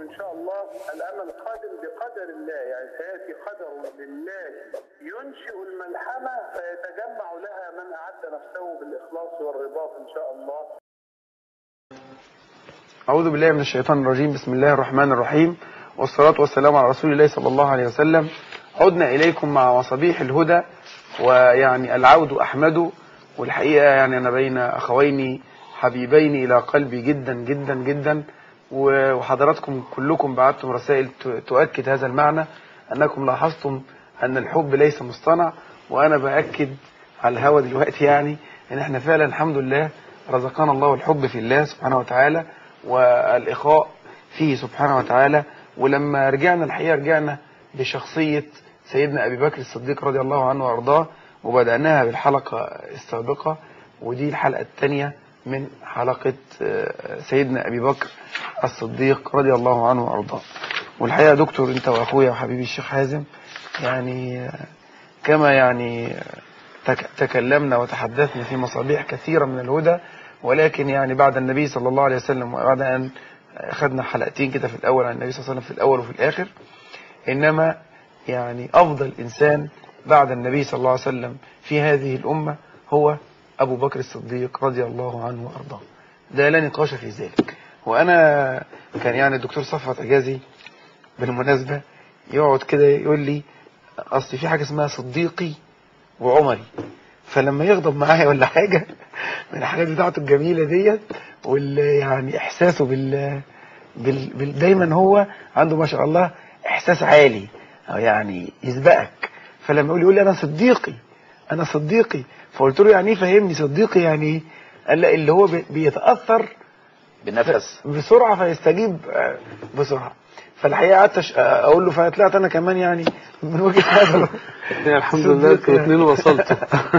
إن شاء الله الأمل قادم بقدر الله يعني سيأتي قدر لله ينشئ الملحمة فيتجمع لها من أعد نفسه بالإخلاص والرباط إن شاء الله أعوذ بالله من الشيطان الرجيم بسم الله الرحمن الرحيم والصلاة والسلام على رسول الله صلى الله عليه وسلم عدنا إليكم مع مصابيح الهدى ويعني العود أحمد والحقيقة يعني أنا بين أخوين حبيبين إلى قلبي جدا جدا جدا وحضراتكم كلكم بعتم رسائل تؤكد هذا المعنى أنكم لاحظتم أن الحب ليس مصطنع وأنا بأكد على الهوا دلوقتي يعني أن احنا فعلا الحمد لله رزقنا الله الحب في الله سبحانه وتعالى والإخاء فيه سبحانه وتعالى ولما رجعنا الحقيقة رجعنا بشخصية سيدنا أبي بكر الصديق رضي الله عنه وأرضاه وبدأناها بالحلقة السابقة ودي الحلقة الثانية من حلقة سيدنا أبي بكر الصديق رضي الله عنه وأرضاه والحقيقة يا دكتور أنت وأخويا وحبيبي الشيخ حازم يعني كما يعني تكلمنا وتحدثنا في مصابيح كثيرة من الهدى ولكن يعني بعد النبي صلى الله عليه وسلم وبعد أن أخذنا حلقتين كده في الأول عن النبي صلى الله عليه وسلم في الأول وفي الآخر إنما يعني أفضل إنسان بعد النبي صلى الله عليه وسلم في هذه الأمة هو أبو بكر الصديق رضي الله عنه وأرضاه ده لا نقاش في ذلك وأنا كان يعني الدكتور صفوت أجازي بالمناسبة يقعد كده يقول لي أصل في حاجة اسمها صديقي وعمري فلما يغضب معايا ولا حاجة من الحاجات بتاعته الجميلة ديت واللي يعني إحساسه بال... بال... بال... دايما هو عنده ما شاء الله إحساس عالي أو يعني يسبقك فلما يقول يقول لي أنا صديقي أنا صديقي فقلت له يعني إيه فهمني صديقي يعني إيه قال لا اللي هو بيتأثر بنفس بسرعة فيستجيب بسرعة فالحقيقة قعدت أقول له فطلعت أنا كمان يعني من وجهة نظره الحمد لله انتوا الاثنين وصلتوا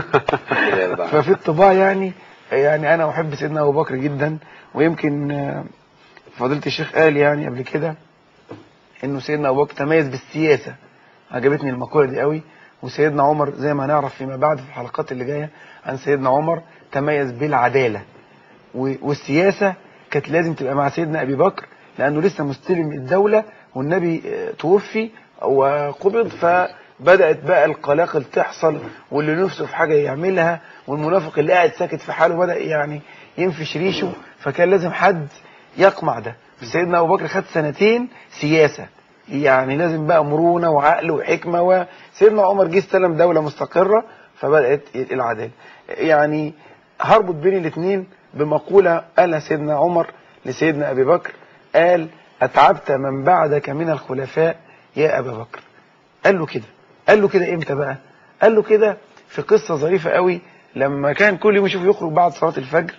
ففي الطباع يعني يعني أنا أحب سيدنا أبو بكر جدا ويمكن فضيلة الشيخ قال يعني قبل كده إنه سيدنا أبو بكر تميز بالسياسة عجبتني المقولة دي قوي وسيدنا عمر زي ما هنعرف فيما بعد في الحلقات اللي جاية عن سيدنا عمر تميز بالعدالة والسياسة كانت لازم تبقى مع سيدنا أبي بكر لأنه لسه مستلم الدولة والنبي توفي وقبض فبدأت بقى القلاقل تحصل واللي نفسه في حاجة يعملها والمنافق اللي قاعد ساكت في حاله بدأ يعني ينفش ريشه فكان لازم حد يقمع ده سيدنا أبو بكر خد سنتين سياسة يعني لازم بقى مرونة وعقل وحكمة وسيدنا عمر جه استلم دولة مستقرة فبدأت العدالة يعني هربط بين الاثنين بمقولة قالها سيدنا عمر لسيدنا أبي بكر قال أتعبت من بعدك من الخلفاء يا أبا بكر قال له كده قال له كده إمتى بقى قال له كده في قصة ظريفة قوي لما كان كل يوم يشوف يخرج بعد صلاة الفجر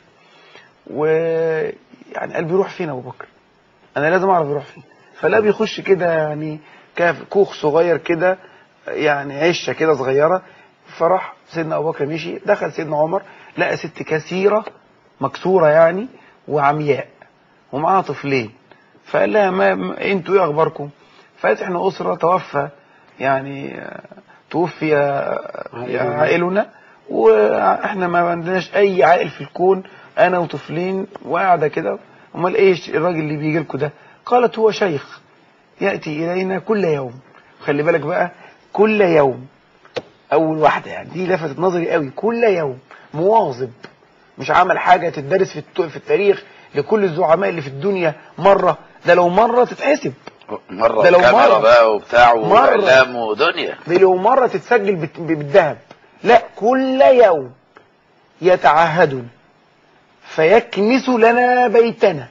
ويعني قال بيروح فين أبو بكر أنا لازم أعرف يروح فين فلا بيخش كده يعني كاف كوخ صغير كده يعني عشة كده صغيرة فراح سيدنا أبو بكر مشي دخل سيدنا عمر لقى ست كثيرة مكسورة يعني وعمياء ومعاها طفلين فقال لها ما انتوا ايه اخباركم فقالت احنا اسره توفى يعني توفي عائلنا واحنا ما عندناش اي عائل في الكون انا وطفلين وقاعده كده امال ايش الراجل اللي بيجي لكم ده قالت هو شيخ ياتي الينا كل يوم خلي بالك بقى كل يوم اول واحده يعني دي لفتت نظري قوي كل يوم مواظب مش عمل حاجه تدرس في في التاريخ لكل الزعماء اللي في الدنيا مرة ده لو مرة تتحسب مرة ده لو مرة بقى وبتاع وإعلام ودنيا دي لو مرة تتسجل بالذهب لا كل يوم يتعهدون فيكنس لنا بيتنا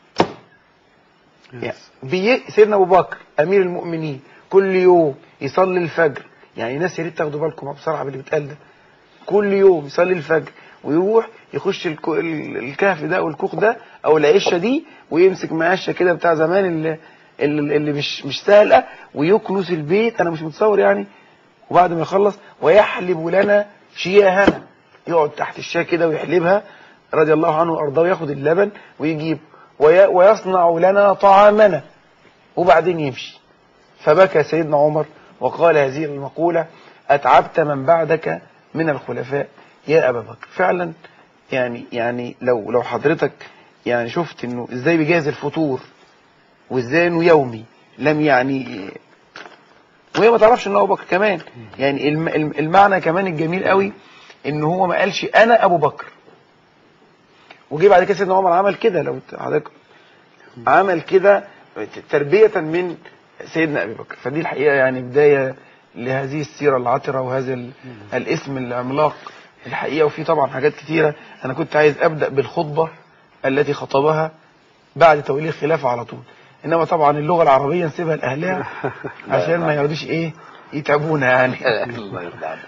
يعني بي... سيدنا أبو بكر أمير المؤمنين كل يوم يصلي الفجر يعني ناس يا ريت تاخدوا بالكم بصراحة باللي بيتقال ده كل يوم يصلي الفجر ويروح يخش الكو... الكهف ده او الكوخ ده او العشه دي ويمسك معشه كده بتاع زمان اللي اللي, اللي مش مش سهله ويكنس البيت انا مش متصور يعني وبعد ما يخلص ويحلب لنا شياهنا يقعد تحت الشاه كده ويحلبها رضي الله عنه وارضاه وياخد اللبن ويجيب وي... ويصنع لنا طعامنا وبعدين يمشي فبكى سيدنا عمر وقال هذه المقولة أتعبت من بعدك من الخلفاء يا أبا بكر فعلا يعني يعني لو لو حضرتك يعني شفت انه ازاي بيجهز الفطور وازاي انه يومي لم يعني وهي ما تعرفش ان ابو بكر كمان يعني الم- الم- المعنى كمان الجميل قوي ان هو ما قالش انا ابو بكر وجي بعد كده سيدنا عمر عمل كده لو ت- حضرتك عمل كده تربية من سيدنا ابي بكر فدي الحقيقة يعني بداية لهذه السيرة العطرة وهذا ال- الاسم العملاق الحقيقة وفي طبعا حاجات كتيرة انا كنت عايز ابدأ بالخطبة التي خطبها بعد تولي الخلافة على طول انما طبعا اللغة العربية نسيبها لاهلها عشان ما يقعدوش ايه يتعبونا يعني الله يرضى عنك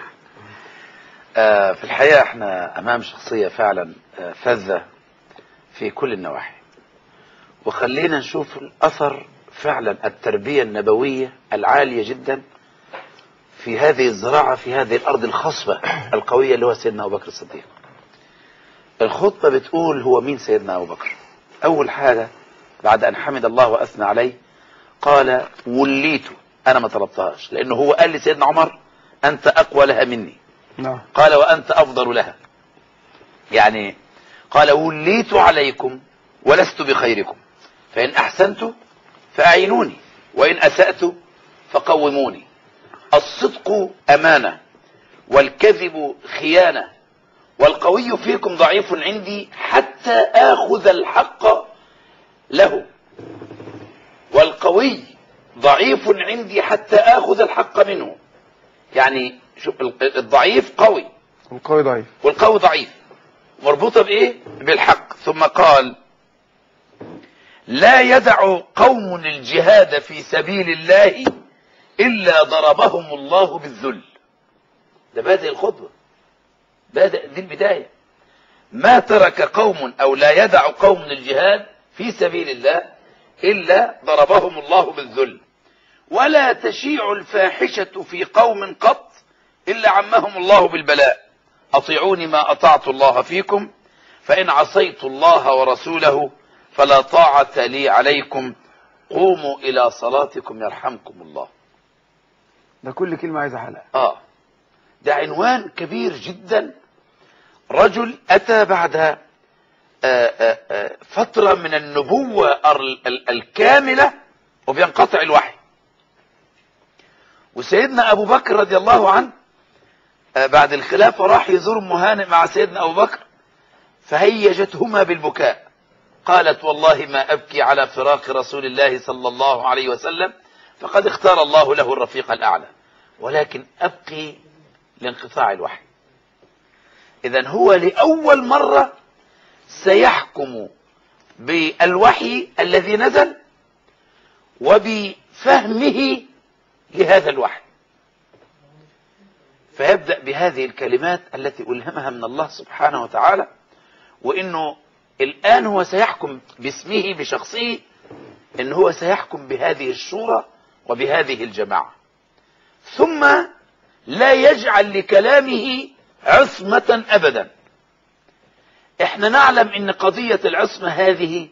آه، في الحقيقة احنا امام شخصية فعلا آه، فذة في كل النواحي وخلينا نشوف الاثر فعلا التربية النبوية العالية جدا في هذه الزراعة في هذه الارض الخصبة القوية اللي هو سيدنا ابو بكر الصديق الخطبة بتقول هو مين سيدنا ابو بكر اول حاجة بعد ان حمد الله واثنى عليه قال وليت انا ما طلبتهاش لانه هو قال لسيدنا عمر انت اقوى لها مني نعم قال وانت افضل لها يعني قال وليت عليكم ولست بخيركم فان احسنت فاعينوني وان اسات فقوموني الصدق امانه والكذب خيانه والقوي فيكم ضعيف عندي حتى اخذ الحق له والقوي ضعيف عندي حتى اخذ الحق منه يعني شوف ال- الضعيف قوي والقوي ضعيف والقوي ضعيف مربوطه بايه بالحق ثم قال لا يدع قوم الجهاد في سبيل الله الا ضربهم الله بالذل ده بادئ الخطبه بادئ دي البدايه ما ترك قوم او لا يدع قوم الجهاد في سبيل الله الا ضربهم الله بالذل ولا تشيع الفاحشه في قوم قط الا عمهم الله بالبلاء اطيعوني ما اطعت الله فيكم فان عصيت الله ورسوله فلا طاعه لي عليكم قوموا الى صلاتكم يرحمكم الله ده كل كلمة عايزة حلقة اه ده عنوان كبير جدا رجل اتى بعد آه، آه، آه، فترة من النبوة ال- ال- الكاملة وبينقطع الوحي وسيدنا ابو بكر رضي الله عنه آه، بعد الخلافة راح يزور ام هانئ مع سيدنا ابو بكر فهيجتهما بالبكاء قالت والله ما ابكي على فراق رسول الله صلى الله عليه وسلم فقد اختار الله له الرفيق الاعلى ولكن ابكي لانقطاع الوحي اذا هو لاول مره سيحكم بالوحي الذي نزل وبفهمه لهذا الوحي فيبدا بهذه الكلمات التي الهمها من الله سبحانه وتعالى وانه الان هو سيحكم باسمه بشخصه ان هو سيحكم بهذه الشورى وبهذه الجماعه ثم لا يجعل لكلامه عصمة أبدا احنا نعلم ان قضية العصمة هذه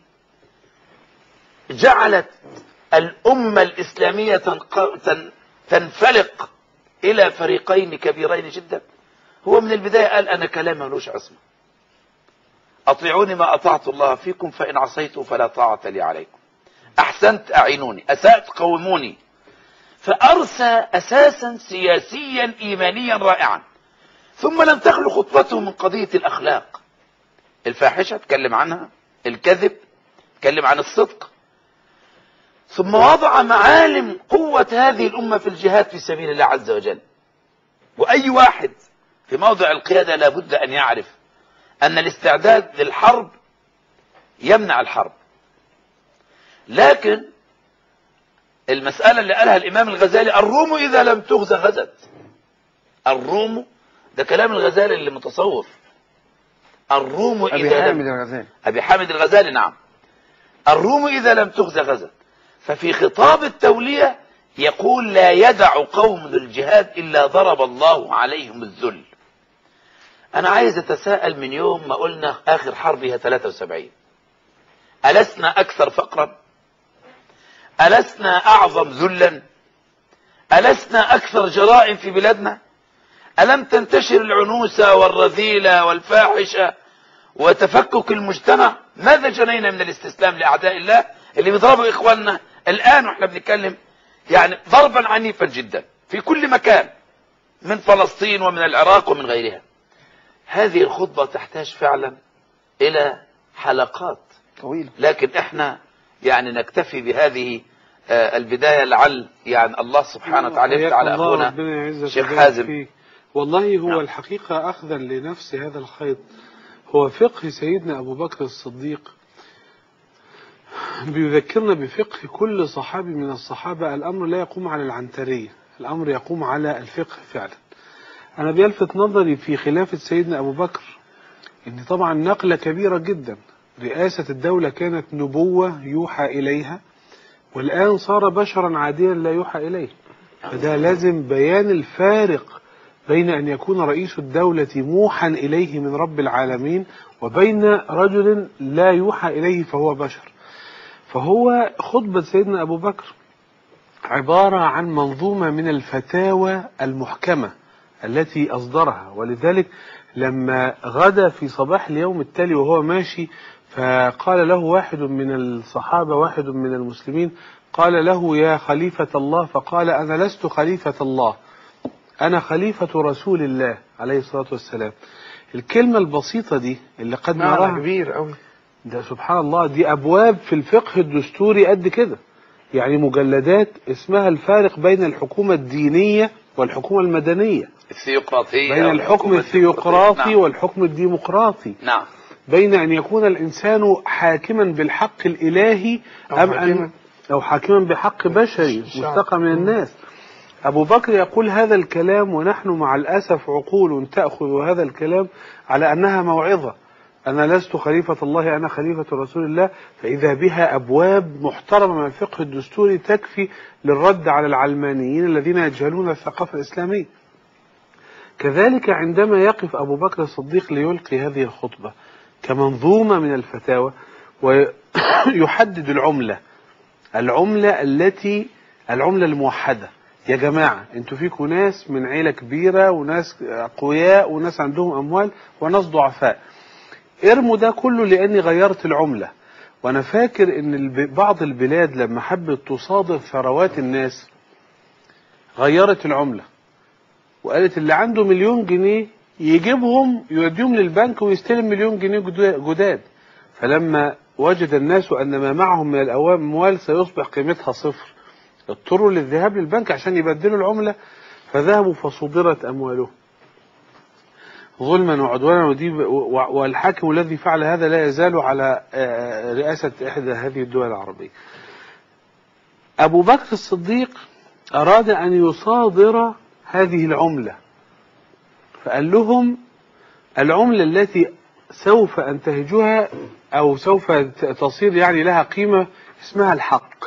جعلت الأمة الإسلامية تنق- تن- تنفلق إلى فريقين كبيرين جدا هو من البداية قال أنا كلامي ملوش عصمة أطيعوني ما أطعت الله فيكم فإن عصيت فلا طاعة لي عليكم أحسنت أعينوني أسأت قوموني فأرسى أساسا سياسيا إيمانيا رائعا ثم لم تخلو خطبته من قضية الأخلاق الفاحشة تكلم عنها الكذب تكلم عن الصدق ثم وضع معالم قوة هذه الأمة في الجهاد في سبيل الله عز وجل وأي واحد في موضع القيادة لابد أن يعرف أن الاستعداد للحرب يمنع الحرب لكن المسألة اللي قالها الإمام الغزالي الروم إذا لم تغزى غزت الروم ده كلام الغزالي اللي متصوف الروم أبي إذا حامد لم الغزالي أبي حامد الغزالي نعم الروم إذا لم تغزى غزت ففي خطاب التولية يقول لا يدع قوم الجهاد إلا ضرب الله عليهم الذل أنا عايز أتساءل من يوم ما قلنا آخر حرب هي 73 ألسنا أكثر فقرا ألسنا أعظم ذلا ألسنا أكثر جرائم في بلادنا ألم تنتشر العنوسة والرذيلة والفاحشة وتفكك المجتمع ماذا جنينا من الاستسلام لأعداء الله اللي بيضربوا اخواننا الان واحنا بنتكلم يعني ضربا عنيفا جدا في كل مكان من فلسطين ومن العراق ومن غيرها هذه الخطبة تحتاج فعلا الى حلقات طويل لكن احنا يعني نكتفي بهذه آه، البداية لعل يعني الله سبحانه وتعالى يفتح على الله اخونا ربنا يعزك شيخ ويبارك حازم. فيك. والله هو نعم. الحقيقة أخذا لنفس هذا الخيط هو فقه سيدنا أبو بكر الصديق بيذكرنا بفقه كل صحابي من الصحابة الأمر لا يقوم على العنترية الأمر يقوم على الفقه فعلا أنا بيلفت نظري في خلافة سيدنا أبو بكر إن طبعا نقلة كبيرة جدا رئاسة الدولة كانت نبوة يوحى إليها والآن صار بشرا عاديا لا يوحى إليه فده لازم بيان الفارق بين أن يكون رئيس الدولة موحى إليه من رب العالمين وبين رجل لا يوحى إليه فهو بشر فهو خطبة سيدنا أبو بكر عبارة عن منظومة من الفتاوى المحكمة التي أصدرها ولذلك لما غدا في صباح اليوم التالي وهو ماشي فقال له واحد من الصحابة واحد من المسلمين قال له يا خليفة الله فقال أنا لست خليفة الله أنا خليفة رسول الله عليه الصلاة والسلام الكلمة البسيطة دي اللي قد معنى نراها كبير قوي ده سبحان الله دي أبواب في الفقه الدستوري قد كده يعني مجلدات اسمها الفارق بين الحكومة الدينية والحكومة المدنية الثيوقراطية بين أو الحكم الحكومة الثيوقراطي نعم. والحكم الديمقراطي نعم بين أن يكون الإنسان حاكما بالحق الإلهي أو أم حاكماً. أن أو حاكما بحق بشري الشعب. مستقى من الناس أبو بكر يقول هذا الكلام ونحن مع الأسف عقول تأخذ هذا الكلام على أنها موعظة أنا لست خليفة الله أنا خليفة رسول الله فإذا بها أبواب محترمة من الفقه الدستوري تكفي للرد على العلمانيين الذين يجهلون الثقافة الإسلامية كذلك عندما يقف أبو بكر الصديق ليلقي هذه الخطبة كمنظومة من الفتاوى ويحدد العملة العملة التي العملة الموحدة يا جماعة انتوا فيكم ناس من عيلة كبيرة وناس أقوياء وناس عندهم أموال وناس ضعفاء ارموا ده كله لأني غيرت العملة وأنا فاكر إن الب- بعض البلاد لما حبت تصادف ثروات الناس غيرت العملة وقالت اللي عنده مليون جنيه يجيبهم يوديهم للبنك ويستلم مليون جنيه جدا- جداد فلما وجد الناس أن ما معهم من الأموال سيصبح قيمتها صفر اضطروا للذهاب للبنك عشان يبدلوا العملة فذهبوا فصدرت أموالهم ظلما وعدوانا ودي و- والحاكم الذي فعل هذا لا يزال على آه، رئاسة إحدى هذه الدول العربية أبو بكر الصديق أراد أن يصادر هذه العملة فقال لهم العملة التي سوف أنتهجها أو سوف ت- تصير يعني لها قيمة اسمها الحق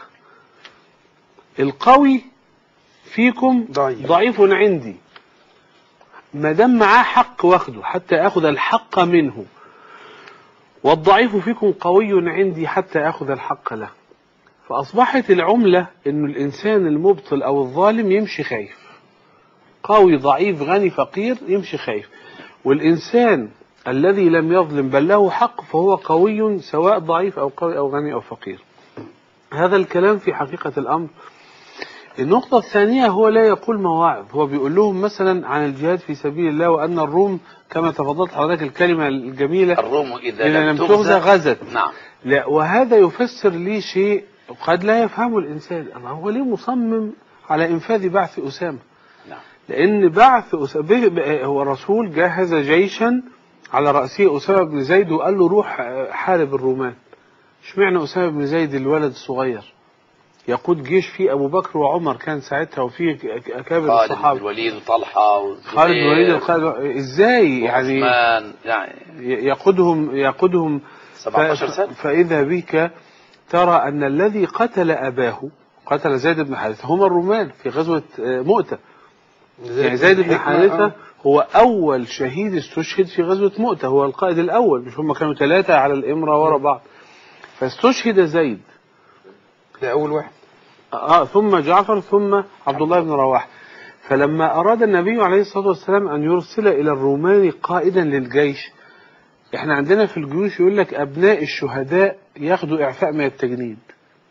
القوي فيكم ضعيف. ضعيف عندي ما دام معاه حق واخده حتى اخذ الحق منه والضعيف فيكم قوي عندي حتى اخذ الحق له فاصبحت العمله انه الانسان المبطل او الظالم يمشي خايف قوي ضعيف غني فقير يمشي خايف والانسان الذي لم يظلم بل له حق فهو قوي سواء ضعيف او قوي او غني او فقير هذا الكلام في حقيقه الامر النقطة الثانية هو لا يقول مواعظ هو بيقول لهم مثلا عن الجهاد في سبيل الله وأن الروم كما تفضلت حضرتك الكلمة الجميلة الروم إذا, إذا لم تغزى غزت نعم لا وهذا يفسر لي شيء قد لا يفهمه الإنسان الله هو ليه مصمم على إنفاذ بعث أسامة نعم لأن بعث أسامة هو الرسول جهز جيشا على رأسه أسامة بن زيد وقال له روح حارب الرومان اشمعنى أسامة بن زيد الولد الصغير يقود جيش فيه أبو بكر وعمر كان ساعتها وفيه أكابر خالد بن الصحابة الوليد وطلحة والزبير خالد بن الوليد الخالد ازاي يعني وعثمان يعني يقودهم يقودهم 17 ف- سنة فإذا بك ترى أن الذي قتل أباه قتل زيد بن حارثة هم الرومان في غزوة آه، مؤتة يعني زيد بن حارثة هو أول شهيد استشهد في غزوة مؤتة هو القائد الأول مش هم كانوا ثلاثة على الإمرة ورا بعض فاستشهد زيد ده أول واحد آه ثم جعفر ثم عبد الله بن رواحه فلما أراد النبي عليه الصلاة والسلام أن يرسل إلى الرومان قائدا للجيش احنا عندنا في الجيوش يقول لك أبناء الشهداء ياخدوا إعفاء من التجنيد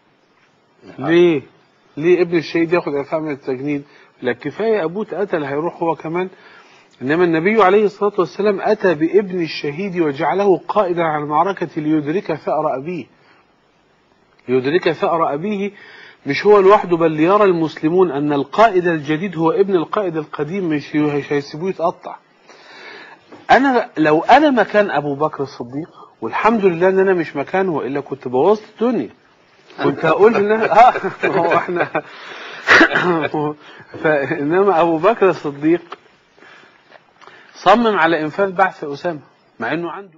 ليه؟ ليه ابن الشهيد ياخد اعفاء من التجنيد؟ لا كفايه ابوه اتقتل هيروح هو كمان انما النبي عليه الصلاه والسلام اتى بابن الشهيد وجعله قائدا على المعركه ليدرك ثأر ابيه. ليدرك ثأر ابيه مش هو لوحده بل ليرى المسلمون ان القائد الجديد هو ابن القائد القديم مش مش هيسيبوه يتقطع. انا لو انا مكان ابو بكر الصديق والحمد لله ان انا مش مكانه والا كنت بوظت الدنيا. كنت اقول ان اه ما هو احنا فانما ابو بكر الصديق صمم على انفاذ بعث اسامه مع انه عنده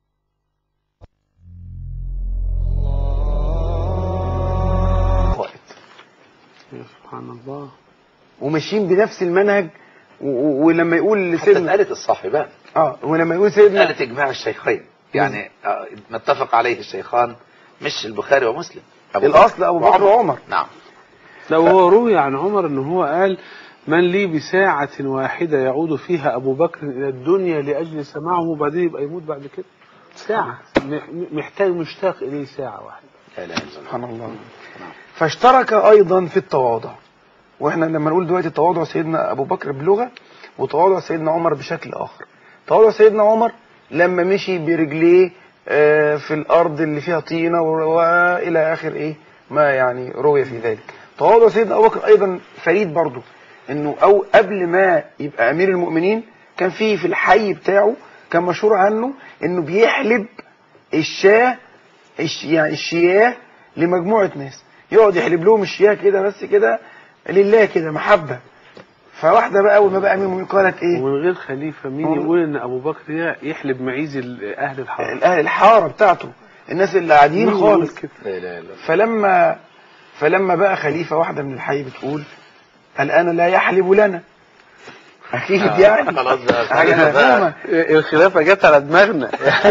قائد يا سبحان الله وماشيين بنفس المنهج و- و- ولما يقول حتى لسيدنا اتقالت الصاحبان اه ولما يقول سيدنا قالت اجماع الشيخين يعني آه، ما اتفق عليه الشيخان مش البخاري ومسلم أبو الاصل ابو بكر وعمر نعم لو هو روي عن عمر ان هو قال من لي بساعة واحدة يعود فيها أبو بكر إلى الدنيا لأجل سماعه وبعدين يبقى يموت بعد كده ساعة م- محتاج مشتاق إليه ساعة واحدة لا اله الا الله سبحان الله فاشترك ايضا في التواضع واحنا لما نقول دلوقتي تواضع سيدنا ابو بكر بلغه وتواضع سيدنا عمر بشكل اخر تواضع سيدنا عمر لما مشي برجليه آه، في الارض اللي فيها طينه و- والى اخر ايه ما يعني روي في ذلك تواضع سيدنا ابو بكر ايضا فريد برضه انه او قبل ما يبقى امير المؤمنين كان في في الحي بتاعه كان مشهور عنه انه بيحلب الشاه الش... يعني الشياه لمجموعة ناس يقعد يحلب لهم الشياه كده بس كده لله كده محبة فواحدة بقى أول ما بقى أمير المؤمنين قالت إيه ومن غير خليفة مين والله. يقول إن أبو بكر ده يحلب معيز ال- أهل الحرم الأهل الحارة بتاعته الناس اللي قاعدين مين يقول خالص كده؟ لا اله الا الله فلما فلما بقى خليفة واحدة من الحي بتقول الآن لا يحلب لنا أكيد آه، يعني خلاص بقى. حاجة مفهومة الخلافة جت على دماغنا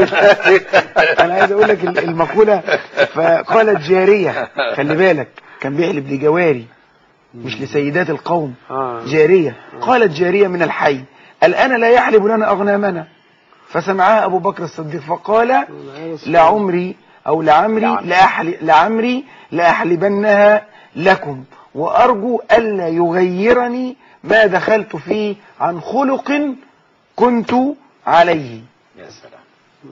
انا عايز اقول لك المقوله فقالت جاريه خلي بالك كان بيحلب لجواري مش لسيدات القوم آه. جاريه قالت جاريه من الحي الان لا يحلب لنا اغنامنا فسمعها ابو بكر الصديق فقال لعمري او لعمري لأحل لعمري لاحلبنها لكم وارجو الا يغيرني ما دخلت فيه عن خلق كنت عليه يا سلام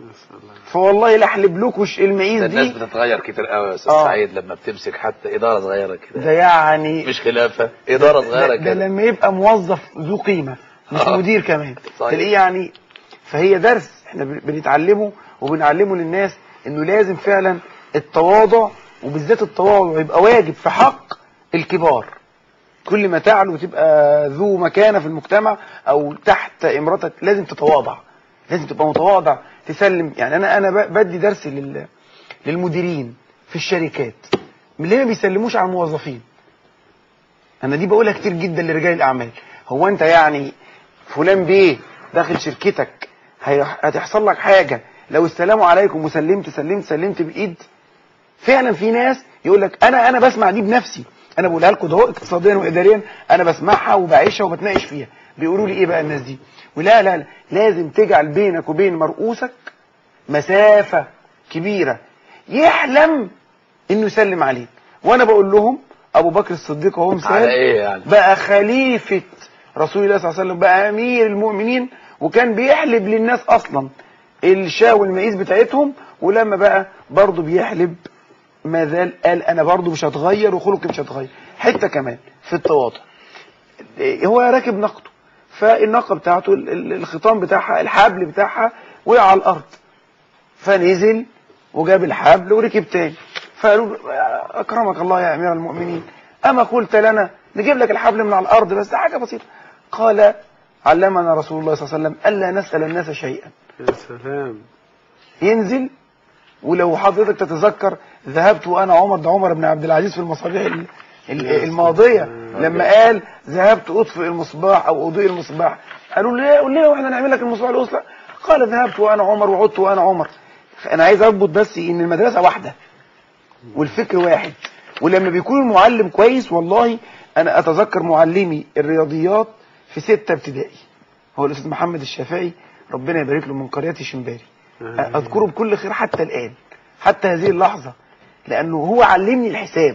فوالله لاحلب لكم المعيز ده الناس دي بتتغير كتير قوي يا استاذ آه. سعيد لما بتمسك حتى اداره صغيره كده ده يعني مش خلافه اداره صغيره ده, ده كده لما يبقى موظف ذو قيمة مش آه. مدير كمان صحيح. تلاقيه يعني فهي درس احنا بن- بنتعلمه وبنعلمه للناس انه لازم فعلا التواضع وبالذات التواضع يبقى واجب في حق الكبار كل ما تعلو وتبقى ذو مكانة في المجتمع او تحت امرتك لازم تتواضع لازم تبقى متواضع تسلم يعني انا انا ب- بدي درس لل للمديرين في الشركات من ليه ما بيسلموش على الموظفين انا دي بقولها كتير جدا لرجال الاعمال هو انت يعني فلان بيه داخل شركتك هي- هتحصل لك حاجه لو السلام عليكم وسلمت سلمت سلمت بايد فعلا في ناس يقول لك انا انا بسمع دي بنفسي انا بقولها لكم ده هو اقتصاديا واداريا انا بسمعها وبعيشها وبتناقش فيها بيقولوا لي ايه بقى الناس دي ولا لا لا لازم تجعل بينك وبين مرؤوسك مسافه كبيره يحلم انه يسلم عليك وانا بقول لهم ابو بكر الصديق وهو مثال على ايه يعني بقى خليفة رسول الله صلى الله عليه وسلم بقى أمير المؤمنين وكان بيحلب للناس أصلا الشاة والمقيس بتاعتهم ولما بقى برضه بيحلب ما زال قال أنا برضه مش هتغير وخلقي مش هتغير حتة كمان في التواضع إيه، هو راكب ناقته فالناقة بتاعته ال- ال- الخطام بتاعها الحبل بتاعها وقع على الأرض فنزل وجاب الحبل وركب تاني فقالوا له، أكرمك الله يا أمير المؤمنين أما قلت لنا نجيب لك الحبل من على الأرض بس ده حاجة بسيطة قال علمنا رسول الله صلى الله عليه وسلم ألا نسأل الناس شيئا يا سلام ينزل ولو حضرتك تتذكر ذهبت وأنا عمر ده عمر بن عبد العزيز في المصابيح ال- ال- الماضية لما قال ذهبت أطفئ المصباح أو أضيء المصباح قالوا ليه قول ليه واحنا نعمل لك المصباح الأصلع قال ذهبت وأنا عمر وعدت وأنا عمر أنا عايز أربط بس إن المدرسة واحدة والفكر واحد ولما بيكون المعلم كويس والله انا اتذكر معلمي الرياضيات في ستة ابتدائي هو الاستاذ محمد الشافعي ربنا يبارك له من قرية شمباري اذكره بكل خير حتى الان حتى هذه اللحظة لانه هو علمني الحساب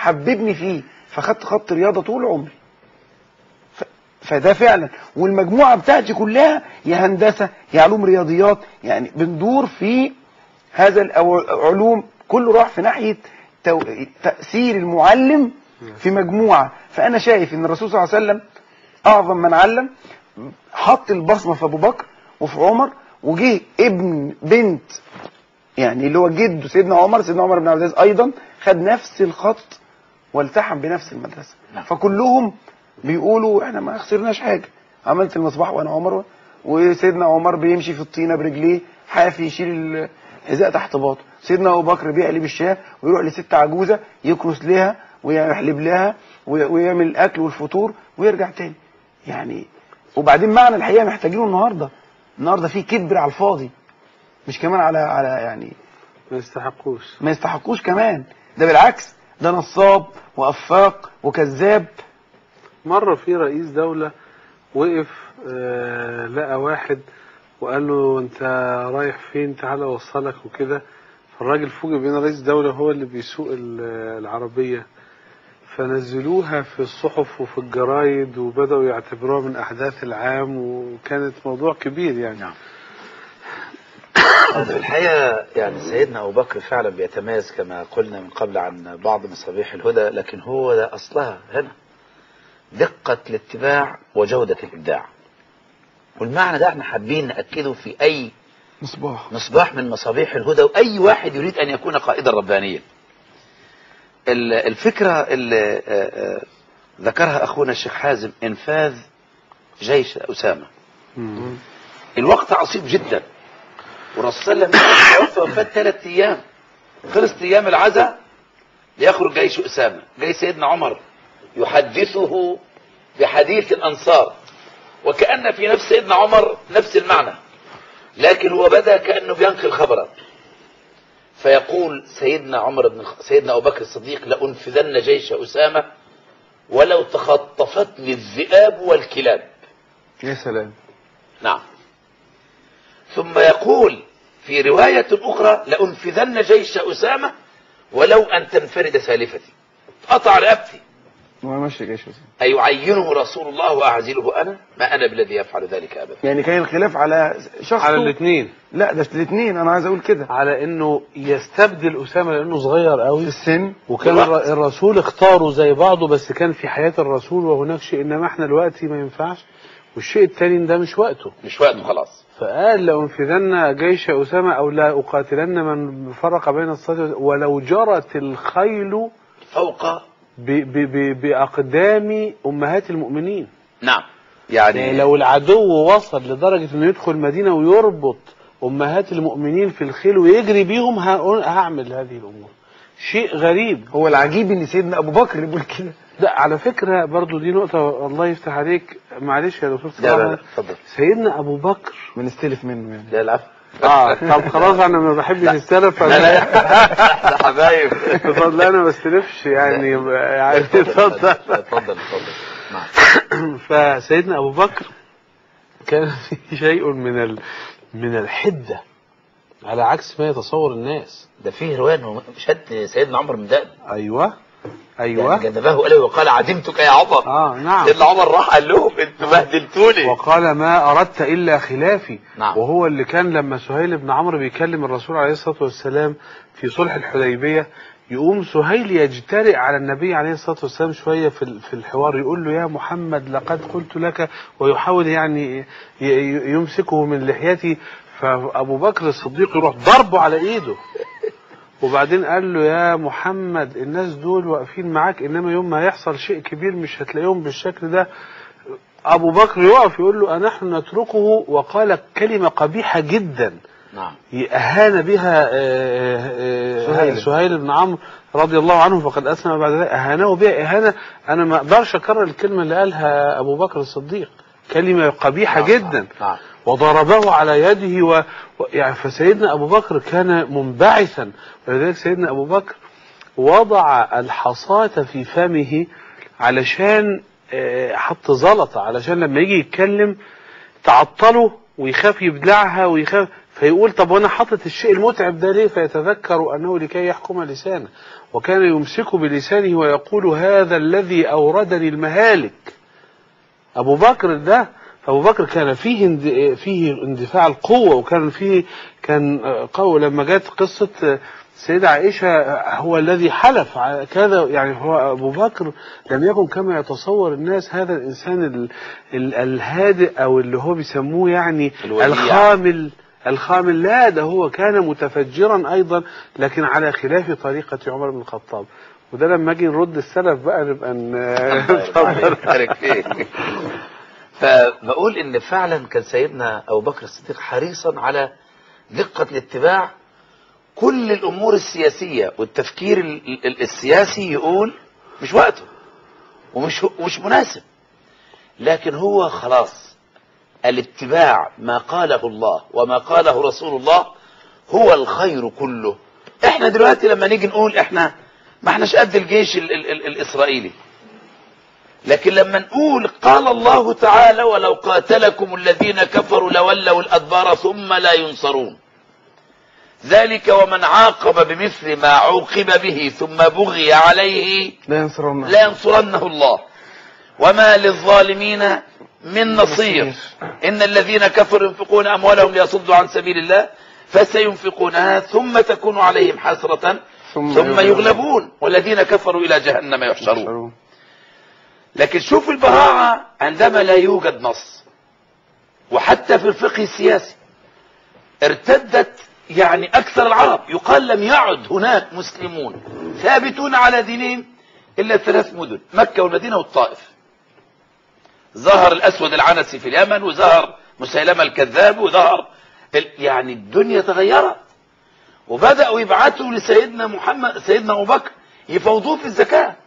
حببني فيه فخدت خط رياضه طول عمري ف... فده فعلا والمجموعه بتاعتي كلها يا هندسه يا علوم رياضيات يعني بندور في هذا العلوم كله راح في ناحيه تو... تاثير المعلم في مجموعه فانا شايف ان الرسول صلى الله عليه وسلم اعظم من علم حط البصمه في ابو بكر وفي عمر وجه ابن بنت يعني اللي هو جده سيدنا عمر سيدنا عمر بن عبد العزيز ايضا خد نفس الخط والتحم بنفس المدرسه نعم. فكلهم بيقولوا احنا ما خسرناش حاجه عملت المصباح وانا عمر وسيدنا عمر بيمشي في الطينه برجليه حافي يشيل الحذاء تحت باطه سيدنا ابو بكر بيقلب الشاه ويروح لست عجوزه يكنس لها ويحلب لها وي- ويعمل الاكل والفطور ويرجع تاني يعني وبعدين معنى الحقيقه محتاجينه النهارده النهارده في كبر على الفاضي مش كمان على على يعني ما يستحقوش ما يستحقوش كمان ده بالعكس ده نصاب وافاق وكذاب مرة في رئيس دولة وقف آه لقى واحد وقال له انت رايح فين تعالى اوصلك وكده فالراجل فوجئ بان رئيس دولة هو اللي بيسوق ال- العربية فنزلوها في الصحف وفي الجرايد وبدأوا يعتبروها من أحداث العام وكانت موضوع كبير يعني نعم. في الحقيقة يعني سيدنا أبو بكر فعلا بيتميز كما قلنا من قبل عن بعض مصابيح الهدى لكن هو ده أصلها هنا دقة الاتباع وجودة الإبداع والمعنى ده احنا حابين نأكده في أي مصباح مصباح من مصابيح الهدى وأي واحد يريد أن يكون قائدا ربانيا ال- الفكرة اللي آه، آه، ذكرها أخونا الشيخ حازم إنفاذ جيش أسامة مم. الوقت عصيب جدا والرسول صلى الله عليه وسلم توفى وفاة ثلاث ايام خلصت ايام العزاء ليخرج جيش اسامه جاي سيدنا عمر يحدثه بحديث الانصار وكان في نفس سيدنا عمر نفس المعنى لكن هو بدا كانه بينقل خبرا فيقول سيدنا عمر بن الخ- سيدنا ابو بكر الصديق لانفذن جيش اسامه ولو تخطفتني الذئاب والكلاب يا سلام نعم ثم يقول في رواية أخرى لأنفذن جيش أسامة ولو أن تنفرد سالفتي قطع رقبتي هو ماشي جيش أسامة. أيعينه رسول الله وأعزله أنا ما أنا بالذي يفعل ذلك أبدا يعني كان الخلاف على شخص على الاثنين لا ده الاثنين انا عايز اقول كده على انه يستبدل اسامه لانه صغير في قوي السن وكان بالوقت. الر- الرسول اختاروا زي بعضه بس كان في حياه الرسول وهناك شيء انما احنا دلوقتي ما ينفعش والشيء التاني ده مش وقته مش وقته خلاص فقال لأنفذن جيش أسامة أو لا أقاتلن من فرق بين الصلاة ولو جرت الخيل فوق ب ب ب بأقدام أمهات المؤمنين نعم يعني يعني لو العدو وصل لدرجة إنه يدخل المدينة ويربط أمهات المؤمنين في الخيل ويجري بيهم هقول- هعمل هذه الأمور شيء غريب هو العجيب ان سيدنا ابو بكر اللي بيقول كده لا على فكرة برضو دي نقطة الله يفتح عليك معلش يا دكتور لا لا لا صلاح اتفضل سيدنا أبو بكر بنستلف منه يعني لا العفو اه طب خلاص انا ما بحبش السلف لا لا احنا حبايب اتفضل انا ما استلفش يعني يعني اتفضل اتفضل اتفضل نعم فسيدنا ابو بكر كان فيه شيء من ال من الحده على عكس ما يتصور الناس ده فيه رواية انه شد سيدنا عمر من دقن ايوه يعني ايوه جذبه اليه وقال عدمتك يا عمر اه نعم سيدنا عمر راح قال لهم انتوا بهدلتوني وقال ما اردت الا خلافي نعم. وهو اللي كان لما سهيل بن عمرو بيكلم الرسول عليه الصلاه والسلام في صلح الحديبيه يقوم سهيل يجترئ على النبي عليه الصلاه والسلام شويه في ال- في الحوار يقول له يا محمد لقد قلت لك ويحاول يعني ي- ي- يمسكه من لحيته فابو بكر الصديق يروح ضربه على ايده وبعدين قال له يا محمد الناس دول واقفين معاك انما يوم ما يحصل شيء كبير مش هتلاقيهم بالشكل ده ابو بكر يقف يقول له نحن نتركه وقال كلمه قبيحه جدا نعم اهان بها آه، آه، سهيل. سهيل بن عمرو رضي الله عنه فقد اسلم بعد ذلك اهانه بها اهانه انا ما اقدرش اكرر الكلمه اللي قالها ابو بكر الصديق كلمه قبيحه نعم، جدا نعم وضربه على يده و... و... يعني فسيدنا ابو بكر كان منبعثا ولذلك سيدنا ابو بكر وضع الحصاة في فمه علشان آه، حط زلطة علشان لما يجي يتكلم تعطله ويخاف يبلعها ويخاف فيقول طب وانا حاطط الشيء المتعب ده ليه فيتذكر انه لكي يحكم لسانه وكان يمسك بلسانه ويقول هذا الذي اوردني المهالك ابو بكر ده ابو بكر كان فيه اند- فيه اندفاع القوه وكان فيه كان قوي لما جت قصه سيدة عائشة هو الذي حلف على كذا يعني هو أبو بكر لم يكن كما يتصور الناس هذا الإنسان ال ال الهادئ أو اللي هو بيسموه يعني الوديع. الخامل الخامل لا ده هو كان متفجرا أيضا لكن على خلاف طريقة عمر بن الخطاب وده لما اجي نرد السلف بقى نبقى الله يبارك فيك. فبقول ان فعلا كان سيدنا ابو بكر الصديق حريصا على دقه الاتباع كل الامور السياسيه والتفكير ال- ال- السياسي يقول مش وقته ومش مش مناسب لكن هو خلاص الاتباع ما قاله الله وما قاله رسول الله هو الخير كله احنا دلوقتي لما نيجي نقول احنا ما احناش قد الجيش ال ال ال الاسرائيلي لكن لما نقول قال الله تعالى ولو قاتلكم الذين كفروا لولوا الادبار ثم لا ينصرون ذلك ومن عاقب بمثل ما عوقب به ثم بغي عليه لا ينصرنا لا ينصرنه الله وما للظالمين من نصير إن الذين كفروا ينفقون أموالهم ليصدوا عن سبيل الله فسينفقونها ثم تكون عليهم حسرة ثم ثم يغلبون. يغلبون والذين كفروا إلى جهنم يحشرون لكن شوف البراعة عندما لا يوجد نص وحتى في الفقه السياسي ارتدت يعني أكثر العرب يقال لم يعد هناك مسلمون ثابتون على دينهم إلا ثلاث مدن مكة والمدينة والطائف ظهر الأسود العنسي في اليمن وظهر مسيلمة الكذاب وظهر ال- يعني الدنيا تغيرت وبدأوا يبعثوا لسيدنا محمد سيدنا أبو بكر يفوضوه في الزكاة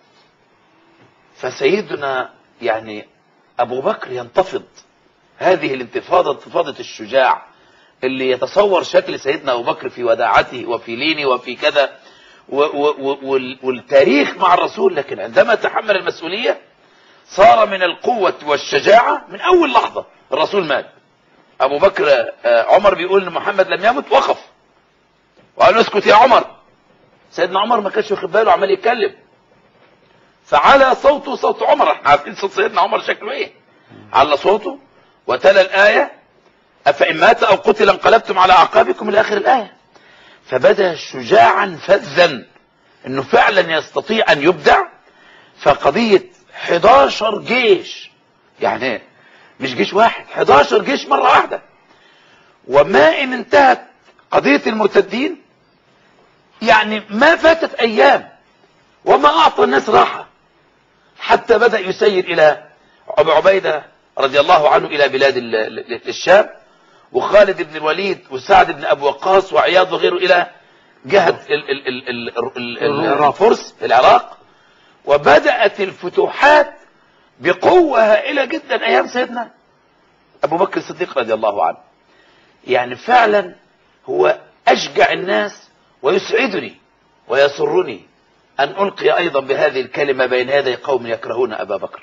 فسيدنا يعني أبو بكر ينتفض هذه الانتفاضة انتفاضة الشجاع اللي يتصور شكل سيدنا أبو بكر في وداعته وفي لينه وفي كذا و و و وال- والتاريخ مع الرسول لكن عندما تحمل المسؤولية صار من القوة والشجاعة من أول لحظة الرسول مات أبو بكر آه، عمر بيقول إن محمد لم يمت وقف وقال له اسكت يا عمر سيدنا عمر ما كانش واخد باله عمال يتكلم فعلى صوته صوت عمر احنا عارفين صوت سيدنا عمر شكله ايه على صوته وتلا الآية أفإن مات أو قتل انقلبتم على أعقابكم إلى آخر الآية فبدا شجاعا فذا انه فعلا يستطيع ان يبدع فقضية 11 جيش يعني مش جيش واحد 11 جيش مرة واحدة وما ان انتهت قضية المرتدين يعني ما فاتت ايام وما اعطى الناس راحة حتى بدأ يسير الى ابو عبيدة رضي الله عنه الى بلاد ال- ال- الشام وخالد بن الوليد وسعد بن ابي وقاص وعياض وغيره الى جهة ال- ال- ال- ال- ال- ال- الفرس في العراق وبدأت الفتوحات بقوة هائلة جدا أيام سيدنا أبو بكر الصديق رضي الله عنه يعني فعلا هو أشجع الناس ويسعدني ويسرني أن ألقي أيضا بهذه الكلمة بين يدي قوم يكرهون أبا بكر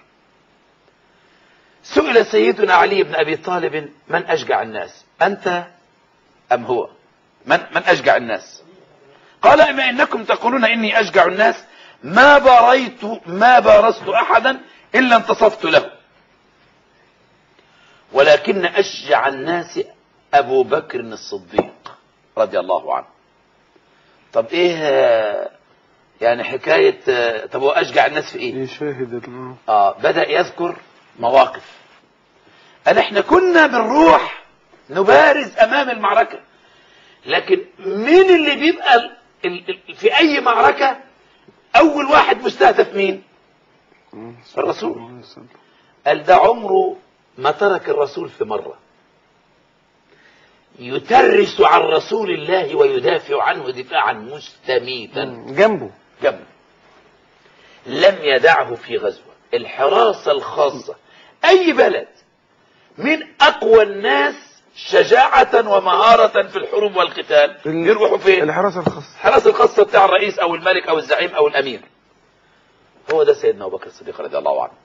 سئل سيدنا علي بن أبي طالب من أشجع الناس أنت أم هو من, من أشجع الناس قال أما إنكم تقولون إني أشجع الناس ما باريت ما بارزت أحدا إلا انتصفت له ولكن أشجع الناس أبو بكر الصديق رضي الله عنه طب إيه آه، يعني حكاية آه، طب هو أشجع الناس في إيه يشاهد ال- آه بدأ يذكر مواقف قال احنا كنا بنروح نبارز امام المعركة لكن مين اللي بيبقى ال- ال- ال- في اي معركة اول واحد مستهدف مين الرسول قال ده عمره ما ترك الرسول في مرة يترس عن رسول الله ويدافع عنه دفاعا مستميتا جنبه جنبه لم يدعه في غزوة الحراسة الخاصة أي بلد من أقوى الناس شجاعة ومهارة في الحروب والقتال ال- يروحوا فين الحراسة الخاصة الحراسة الخاصة بتاع الرئيس أو الملك أو الزعيم أو الأمير هو ده سيدنا أبو بكر الصديق رضي الله عنه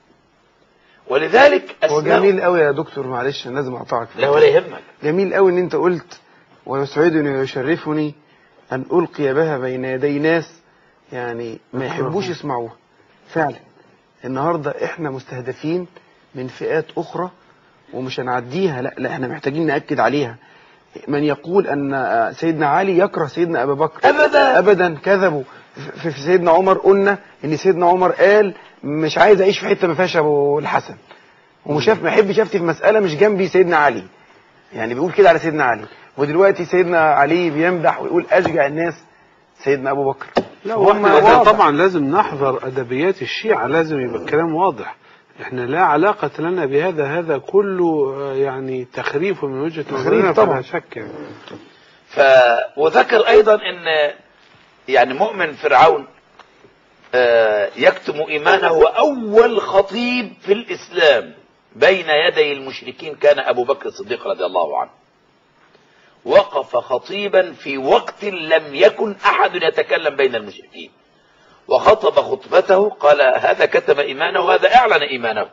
ولذلك هو أسماء جميل قوي يا دكتور معلش أنا لازم اقطعك لا ولا يهمك جميل قوي ان انت قلت ويسعدني ويشرفني أن ألقي بها بين يدي ناس يعني ما يحبوش يسمعوها فعلا النهاردة إحنا مستهدفين من فئات أخرى ومش هنعديها لا لا احنا محتاجين نأكد عليها من يقول أن سيدنا علي يكره سيدنا أبا بكر أبدا. أبدا كذبوا في في سيدنا عمر قلنا إن سيدنا عمر قال مش عايز أعيش في حتة ما فيهاش أبو الحسن ومش شاف ما يحبش يفتي في مسألة مش جنبي سيدنا علي يعني بيقول كده على سيدنا علي ودلوقتي سيدنا علي بيمدح ويقول أشجع الناس سيدنا أبو بكر لا هم واحنا واضح. طبعا لازم نحذر ادبيات الشيعة لازم يبقى الكلام واضح احنا لا علاقة لنا بهذا هذا كله آه، يعني تخريف من وجهة تخريف نظرنا طبعا. فلا شك يعني. ف وذكر ايضا ان يعني مؤمن فرعون آه، يكتم ايمانه واول خطيب في الاسلام بين يدي المشركين كان ابو بكر الصديق رضي الله عنه وقف خطيبا في وقت لم يكن احد يتكلم بين المشركين وخطب خطبته قال هذا كتم ايمانه وهذا اعلن ايمانه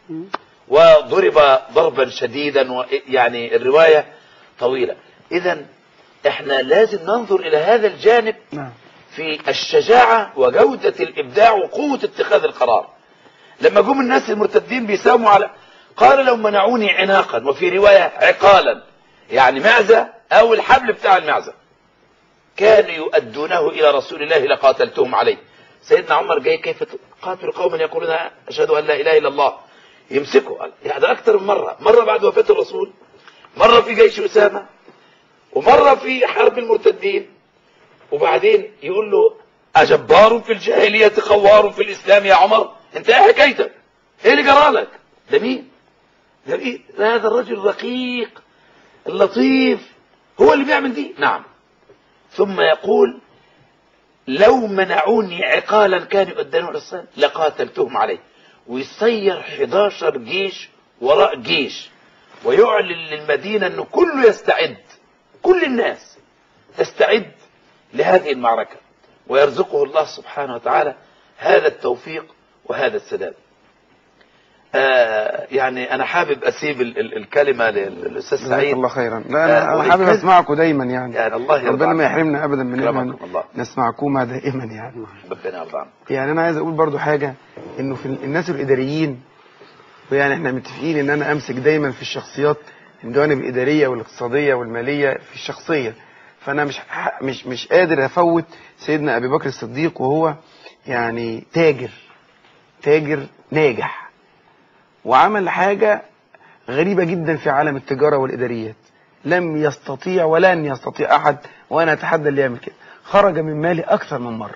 وضرب ضربا شديدا و- يعني الروايه طويله اذا احنا لازم ننظر الى هذا الجانب نعم في الشجاعة وجودة الإبداع وقوة اتخاذ القرار لما جم الناس المرتدين بيساوموا على قال لو منعوني عناقا وفي رواية عقالا يعني معزة أو الحبل بتاع المعزة كانوا يؤدونه إلى رسول الله لقاتلتهم عليه سيدنا عمر جاي كيف قاتل قوما يقولون أشهد أن لا إله إلا الله يمسكوا قال يعني ده أكثر من مرة مرة بعد وفاة الرسول مرة في جيش أسامة ومرة في حرب المرتدين وبعدين يقول له أجبار في الجاهلية خوار في الإسلام يا عمر أنت إيه حكايتك إيه اللي جرالك ده مين ده مين ده هذا الرجل الرقيق اللطيف هو اللي بيعمل دي نعم ثم يقول لو منعوني عقالا كانوا يؤدنوا للصلاة لقاتلتهم عليه ويسير 11 جيش وراء جيش ويعلن للمدينة أنه كله يستعد كل الناس تستعد لهذه المعركة ويرزقه الله سبحانه وتعالى هذا التوفيق وهذا السداد آه يعني أنا حابب أسيب ال- ال- الكلمة للأستاذ جزاك سعيد الله خيرا لا آه، انا انا حابب والكذب. اسمعكم دايما يعني يعني الله يرضى ربنا ما عنك. يحرمنا ابدا من ان أكرمكم الله. نسمعكما دائما يعني ربنا يرضى عنك يعني انا عايز اقول برضو حاجه انه في الناس الاداريين ويعني احنا متفقين ان انا امسك دايما في الشخصيات الجوانب الاداريه والاقتصاديه والماليه في الشخصيه فانا مش ح- مش مش قادر افوت سيدنا ابي بكر الصديق وهو يعني تاجر تاجر ناجح وعمل حاجه غريبه جدا في عالم التجاره والاداريات لم يستطيع ولن يستطيع احد وانا اتحدى اللي يعمل كده خرج من مالي اكثر من مره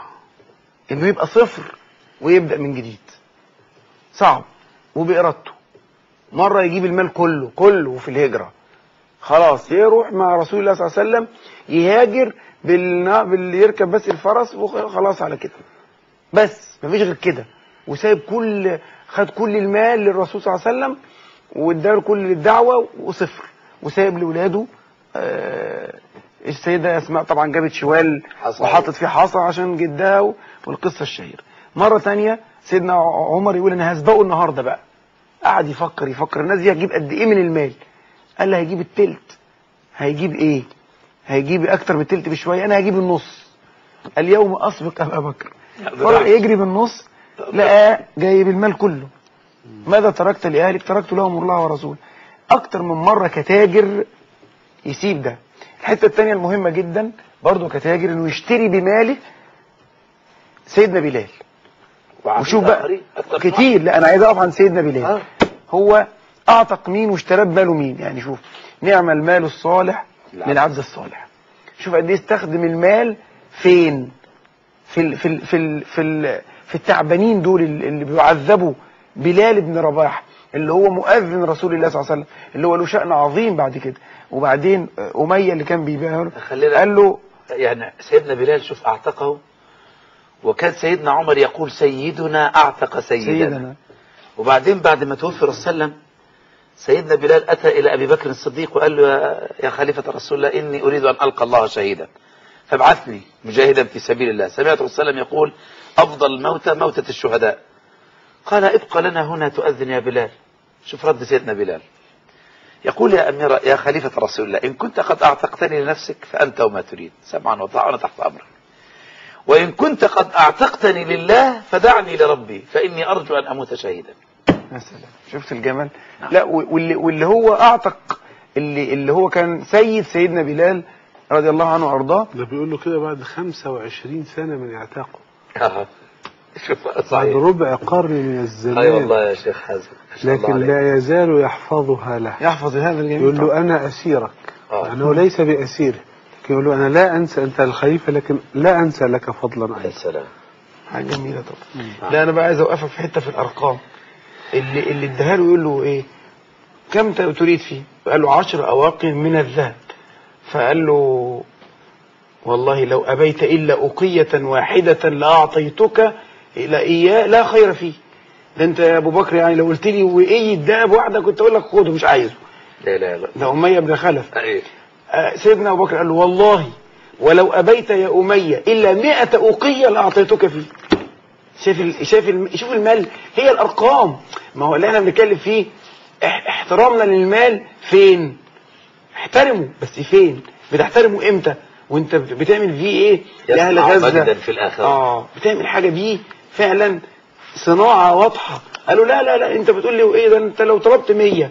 انه يبقى صفر ويبدا من جديد صعب وبارادته مره يجيب المال كله كله في الهجره خلاص يروح مع رسول الله صلى الله عليه وسلم يهاجر بالنا... باللي يركب بس الفرس وخلاص على كده بس مفيش غير كده وسايب كل خد كل المال للرسول صلى الله عليه وسلم واداله كل الدعوه وصفر وسايب لاولاده آه السيده اسماء طبعا جابت شوال حصى. وحطت فيه حصى عشان جدها و- والقصه الشهيره مره تانية سيدنا عمر يقول انا هسبقه النهارده بقى قعد يفكر يفكر الناس دي هتجيب قد ايه من المال قال لي هيجيب التلت هيجيب ايه هيجيب اكتر من التلت بشويه انا هجيب النص اليوم اسبق ابا بكر فرح يجري بالنص لقى جايب المال كله ماذا تركت لاهلك تركت لهم الله ورسوله اكتر من مره كتاجر يسيب ده الحته الثانيه المهمه جدا برضه كتاجر انه يشتري بماله سيدنا بلال وشوف بقى آخرين أكثر من كتير لا انا عايز اقف عن سيدنا بلال آه. هو اعتق مين واشترى بماله مين يعني شوف نعم المال الصالح العبد. للعبد الصالح شوف قد ايه استخدم المال فين في ال في ال في ال في, ال في التعبانين دول اللي بيعذبوا بلال بن رباح اللي هو مؤذن رسول الله صلى الله عليه وسلم اللي هو له شأن عظيم بعد كده وبعدين آه، أمية اللي كان بيبيعه له خلينا قال له يعني سيدنا بلال شوف اعتقه وكان سيدنا عمر يقول سيدنا اعتق سيدنا, سيدنا وبعدين بعد ما توفي الرسول صلى الله عليه وسلم سيدنا بلال اتى الى ابي بكر الصديق وقال له يا- يا خليفه رسول الله اني اريد ان القى الله شهيدا فابعثني مجاهدا في سبيل الله سمعت الرسول صلى الله عليه وسلم يقول افضل الموتى موتة الشهداء قال ابقى لنا هنا تؤذن يا بلال شوف رد سيدنا بلال يقول يا أمير يا خليفة رسول الله إن كنت قد أعتقتني لنفسك فأنت وما تريد سمعا وطاعا تحت أمرك وإن كنت قد أعتقتني لله فدعني لربي فإني أرجو أن أموت شهيدا يا سلام شفت الجمال لا واللي, واللي هو اعتق اللي اللي هو كان سيد سيدنا بلال رضي الله عنه وارضاه ده بيقول له كده بعد 25 سنة من اعتاقه آه. شوف بعد صحيح ربع قرن من الزمان أي والله يا شيخ حازم ما شاء الله لكن عليك. لا يزال يحفظها له يحفظ هذا الجميل يقول طبعاً. له أنا أسيرك آه. أنه ليس بأسيره لكن يقول له أنا لا أنسى أنت الخليفة لكن لا أنسى لك فضلا يا أيضا سلام حاجه جميله طبعا لا انا بقى عايز اوقفك في حته في الارقام اللي اللي اداها له يقول له ايه كم ت- تريد فيه قال له عشر اواق من الذهب فقال له والله لو ابيت الا اقيه واحده لاعطيتك الى اياه لا خير فيه ده انت يا ابو بكر يعني لو قلت لي وايه الدهب واحده كنت اقول لك خده مش عايزه لا لا لا ده اميه بن خلف أي. آه، سيدنا ابو بكر قال له والله ولو ابيت يا اميه الا مئة اوقيه لاعطيتك فيه شايف ال... شايف ال... شوف المال هي الارقام ما هو اللي احنا بنتكلم فيه اح... احترامنا للمال فين احترمه بس فين بتحترمه امتى وانت بت- بتعمل فيه ايه لاهل يصنع غزه مجدا في الآخرة اه بتعمل حاجه بيه فعلا صناعه واضحه قالوا لا لا لا انت بتقول لي ايه ده انت لو طلبت 100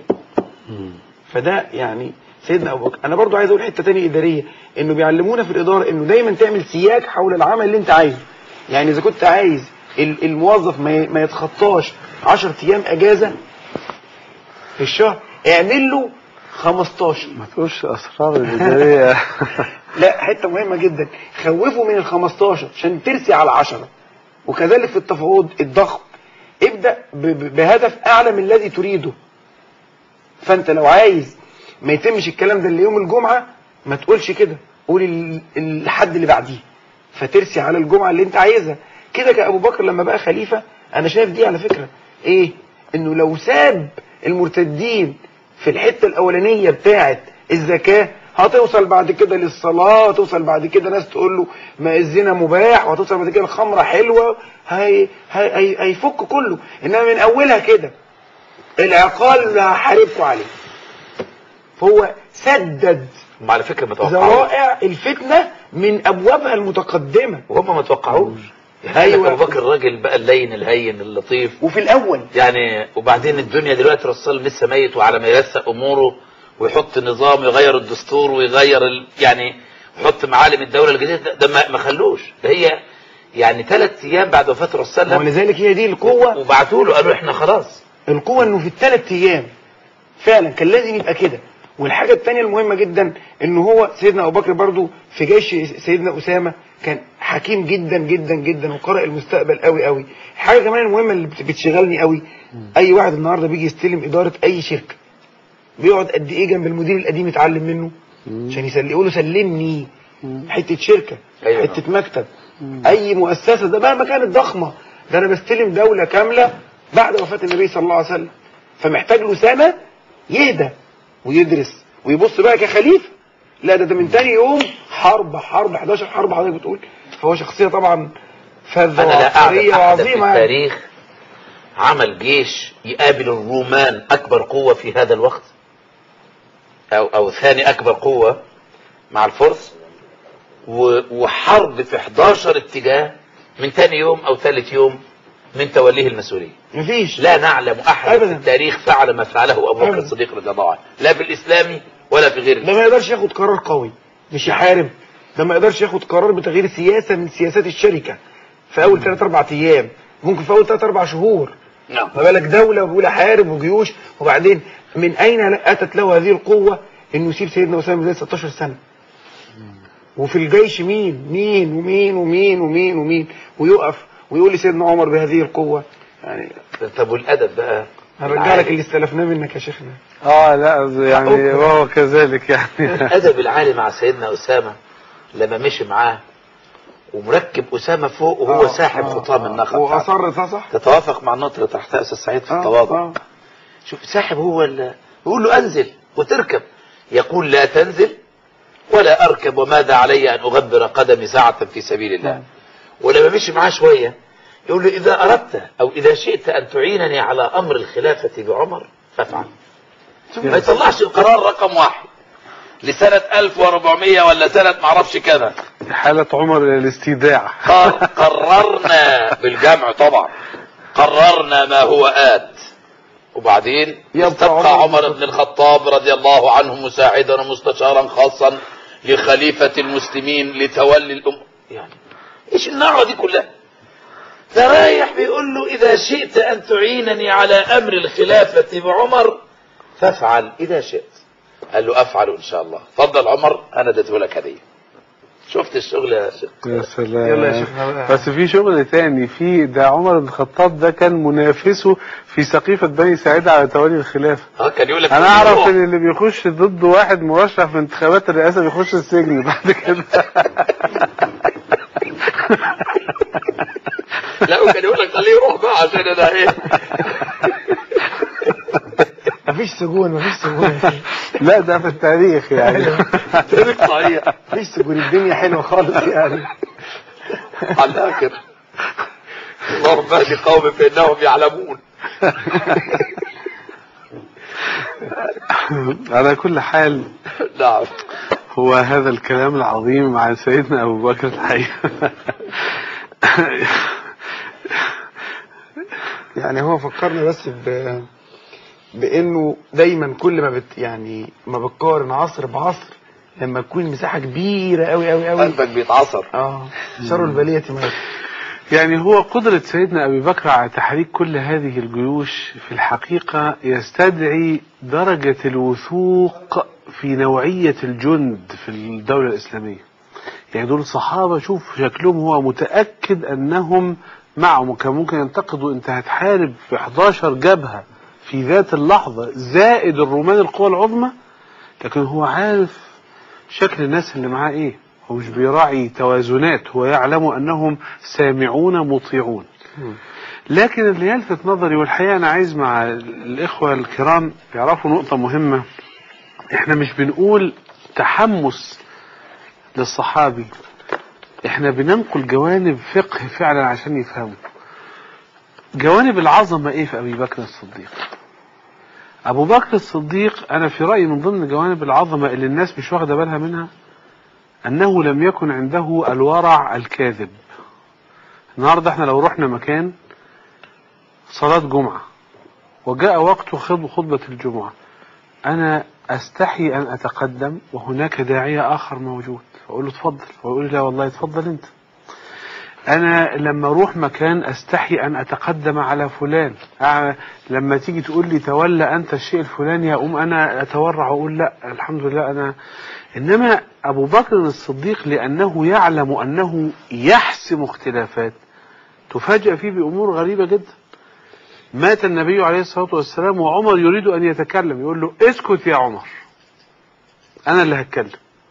فده يعني سيدنا ابو بكر انا برضو عايز اقول حته تانية اداريه انه بيعلمونا في الاداره انه دايما تعمل سياج حول العمل اللي انت عايزه يعني اذا كنت عايز ال- الموظف ما ي- ما يتخطاش 10 ايام اجازه في الشهر اعمل له 15 ما تقولش أسرار الإدارية لا حته مهمه جدا خوفه من ال 15 عشان ترسي على 10 وكذلك في التفاوض الضخم ابدا ب- ب- بهدف اعلى من الذي تريده فانت لو عايز ما يتمش الكلام ده اللي يوم الجمعه ما تقولش كده قول ال- الحد اللي بعديه فترسي على الجمعه اللي انت عايزها كده كابو بكر لما بقى خليفه انا شايف دي على فكره ايه انه لو ساب المرتدين في الحته الاولانيه بتاعه الزكاه هتوصل بعد كده للصلاه هتوصل بعد كده ناس تقول له ما الزنا مباح وهتوصل بعد كده الخمره حلوه هي هي هي هيفك كله انما من اولها كده العقال اللي هحاربكم عليه فهو سدد هم على فكرة ما توقعوش ذرائع الفتنه من ابوابها المتقدمه وهم ما توقعوش أيوة. أيوة أبو بكر الراجل بقى اللين الهين اللطيف وفي الاول يعني وبعدين الدنيا دلوقتي الرسول لسه ميت وعلى ما يرسق اموره ويحط نظام يغير الدستور ويغير ال... يعني يحط معالم الدوله الجديده ده, ده ما- ما خلوش ده هي يعني ثلاث ايام بعد وفاه الرسول صلى الله عليه وسلم ولذلك هي دي القوه وبعتوا له قالوا احنا خلاص القوة انه في الثلاث ايام فعلا كان لازم يبقى كده والحاجة التانية المهمة جدا انه هو سيدنا ابو بكر برضو في جيش سيدنا اسامة كان حكيم جدا جدا جدا وقارئ المستقبل قوي قوي الحاجة كمان المهمة اللي بت- بتشغلني قوي اي واحد النهاردة بيجي يستلم ادارة اي شركة بيقعد قد ايه جنب المدير القديم يتعلم منه عشان يسلم يقول له سلمني حتة شركة أيوة. حتة مكتب اي مؤسسة ده مهما كانت ضخمة ده انا بستلم دولة كاملة بعد وفاة النبي صلى الله عليه وسلم فمحتاج له سنة يهدى ويدرس ويبص بقى كخليفة لا ده ده من تاني يوم حرب حرب 11 حرب حضرتك بتقول فهو شخصية طبعا فذة انا لا اعلم وعبقرية احدا في وعظيمة يعني. التاريخ عمل جيش يقابل الرومان اكبر قوه في هذا الوقت او او ثاني اكبر قوه مع الفرس و- وحرب في 11 اتجاه من ثاني يوم او ثالث يوم من توليه المسؤوليه مفيش لا نعلم احد في أبداً. التاريخ فعل ما فعله ابو بكر أبداً. الصديق رضي الله عنه لا في الاسلام ولا في غير ده ما يقدرش ياخد قرار قوي مش يحارب ده ما يقدرش ياخد قرار بتغيير سياسة من سياسات الشركة في اول 3 4 ايام ممكن في اول 3 4 شهور نعم ما بالك دولة وبيقول احارب وجيوش وبعدين من اين اتت له هذه القوة انه يسيب سيدنا اسامة زي 16 سنة وفي الجيش مين مين ومين ومين ومين ومين ويقف ويقول لسيدنا عمر بهذه القوة يعني طب والادب بقى هرجع لك اللي استلفناه منك يا شيخنا اه لا يعني حقكم. وهو كذلك يعني الادب العالي مع سيدنا اسامه لما مشي معاه ومركب اسامه فوق وهو آه، ساحب آه، خطام آه. النخل واصر صح صح تتوافق مع النقطه اللي طرحتها استاذ سعيد في آه، التواضع آه. شوف ساحب هو ال- يقول له انزل وتركب يقول لا تنزل ولا اركب وماذا علي ان اغبر قدمي ساعه في سبيل الله نعم. ولما مشي معاه شويه يقول له اذا اردت او اذا شئت ان تعينني على امر الخلافه بعمر فافعل ما يطلعش القرار رقم واحد لسنة 1400 ولا سنة معرفش كذا حالة عمر إلى الاستيداع قر- قررنا بالجمع طبعا قررنا ما هو آت وبعدين يبقى استبقى عمر عمر بن الخطاب رضي الله عنه مساعدا ومستشارا خاصا لخليفة المسلمين لتولي الأم يعني ايش النعوة دي كلها ده رايح بيقول له إذا شئت أن تعينني على أمر الخلافة بعمر فافعل إذا شئت قال له أفعل إن شاء الله تفضل عمر أنا اديته لك هدية شفت الشغل يا شيخ يا سلام يلا يا شيخنا بقى. بس في شغل تاني في ده عمر بن الخطاب ده كان منافسه في سقيفة بني سعيد على تولي الخلافة اه كان يقول لك انا اعرف ان اللي بيخش ضد واحد مرشح في انتخابات الرئاسة بيخش السجن بعد كده لا وكان يقول لك خليه يروح بقى عشان انا ايه مفيش سجون مفيش سجون لا ده في التاريخ يعني تاريخ صحيح مفيش سجون الدنيا حلوه خالص يعني على الاخر اللهم اهد قوم فانهم يعلمون على كل حال نعم هو هذا الكلام العظيم عن سيدنا أبو بكر الحقيقة يعني هو فكرني بس ب بانه دايما كل ما بت يعني ما بتقارن عصر بعصر لما تكون مساحه كبيره قوي قوي قوي قلبك بيتعصر اه شر البليه ما يعني هو قدرة سيدنا أبي بكر على تحريك كل هذه الجيوش في الحقيقة يستدعي درجة الوثوق في نوعية الجند في الدولة الإسلامية يعني دول صحابة شوف شكلهم هو متأكد أنهم معهم وكان ممكن ينتقدوا أنت هتحارب في 11 جبهة في ذات اللحظة زائد الرومان القوى العظمى لكن هو عارف شكل الناس اللي معاه ايه هو مش بيراعي توازنات هو يعلم انهم سامعون مطيعون لكن اللي يلفت نظري والحقيقه انا عايز مع الاخوه الكرام يعرفوا نقطه مهمه احنا مش بنقول تحمس للصحابي احنا بننقل جوانب فقه فعلا عشان يفهموا جوانب العظمه ايه في ابي بكر الصديق ابو بكر الصديق انا في رايي من ضمن جوانب العظمه اللي الناس مش واخده بالها منها انه لم يكن عنده الورع الكاذب النهارده احنا لو رحنا مكان صلاه جمعه وجاء وقت خطب خطبه الجمعه انا استحي ان اتقدم وهناك داعيه اخر موجود فاقول له اتفضل ويقول لي لا والله اتفضل انت انا لما اروح مكان استحي ان اتقدم على فلان أع- لما تيجي تقول لي تولى انت الشيء الفلاني اقوم انا اتورع واقول لا الحمد لله انا انما ابو بكر الصديق لانه يعلم انه يحسم اختلافات تفاجأ فيه بامور غريبه جدا مات النبي عليه الصلاه والسلام وعمر يريد ان يتكلم يقول له اسكت يا عمر انا اللي هتكلم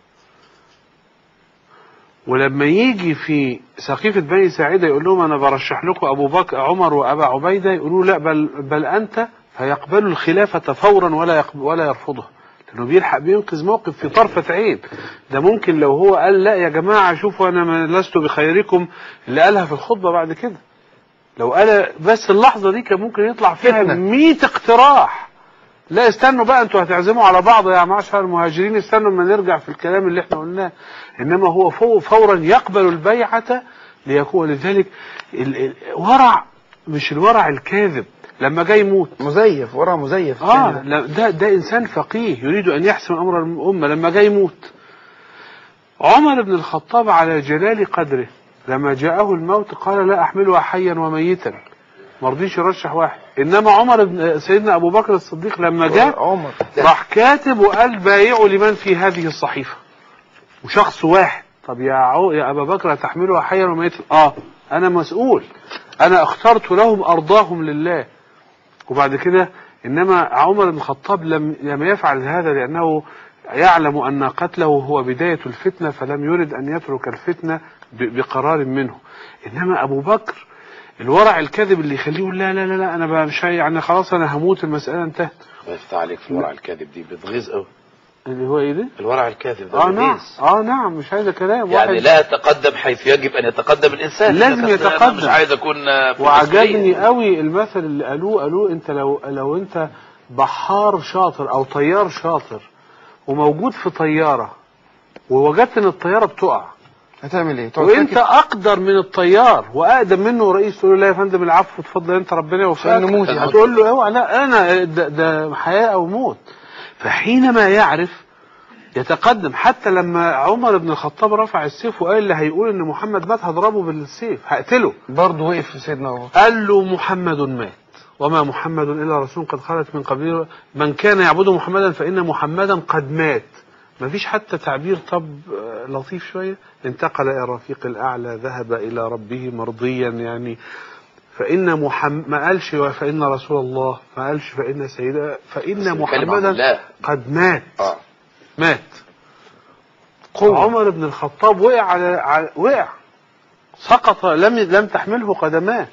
ولما يجي في سقيفة بني ساعدة يقول لهم أنا برشح لكم أبو بكر عمر وأبا عبيدة يقولوا لا بل, بل أنت فيقبلوا الخلافة فورا ولا يقب ولا يرفضها لأنه بيلحق بينقذ موقف في طرفة عين ده ممكن لو هو قال لا يا جماعة شوفوا أنا ما لست بخيركم اللي قالها في الخطبة بعد كده لو قال بس اللحظة دي كان ممكن يطلع فيها فتنة. 100 اقتراح لا استنوا بقى انتوا هتعزموا على بعض يا معشر المهاجرين استنوا لما نرجع في الكلام اللي احنا قلناه انما هو فو- فورا يقبل البيعة ليكون لذلك ال- ال- ورع مش الورع الكاذب لما جاي يموت مزيف ورا مزيف اه كان. لا ده ده انسان فقيه يريد ان يحسم امر الامه لما جاي يموت عمر بن الخطاب على جلال قدره لما جاءه الموت قال لا احملها حيا وميتا ما رضيش يرشح واحد انما عمر بن سيدنا ابو بكر الصديق لما جاء عمر راح كاتب وقال بايعوا لمن في هذه الصحيفه وشخص واحد طب يا عو يا ابا بكر هتحملها حيا وميتا اه انا مسؤول انا اخترت لهم ارضاهم لله وبعد كده انما عمر بن الخطاب لم لم يفعل هذا لانه يعلم ان قتله هو بدايه الفتنه فلم يرد ان يترك الفتنه ب- بقرار منه انما ابو بكر الورع الكاذب اللي يخليه يقول لا لا لا, لا انا بقى مش هي- يعني خلاص انا هموت المساله انتهت الله يفتح عليك في الورع الكاذب دي بتغيظ قوي اللي هو ايه ده؟ الورع الكاذب ده اه نعم بيغيظ اه نعم مش عايز كلام يعني واحد لا يتقدم حيث يجب ان يتقدم الانسان لازم أنا أصل أنا يتقدم. مش عايز اكون آه، في وعجبني مسؤولية. قوي المثل اللي قالوه قالوه انت لو لو انت بحار شاطر او طيار شاطر وموجود في طياره ووجدت ان الطياره بتقع هتعمل ايه؟ تقعد وانت ساكت؟ اقدر من الطيار واقدم منه رئيس تقول له لا يا فندم العفو اتفضل انت ربنا يوفقك عشان نموت يعني. هتقول له اوعى لا انا ده, ده حياه او موت فحينما يعرف يتقدم حتى لما عمر بن الخطاب رفع السيف وقال اللي هيقول ان محمد مات هضربه بالسيف هقتله برضه وقف سيدنا ابو بكر قال له محمد مات وما محمد الا رسول قد خلت من قبله من كان يعبد محمدا فان محمدا قد مات ما فيش حتى تعبير طب آه، لطيف شويه انتقل الى الرفيق الاعلى ذهب الى ربه مرضيا يعني فان محمد ما قالش فان رسول الله ما قالش فان سيدنا فان بيتكلم عن محمدا الله. قد مات اه مات عمر بن الخطاب وقع على, على وقع سقط لم لم تحمله قدماه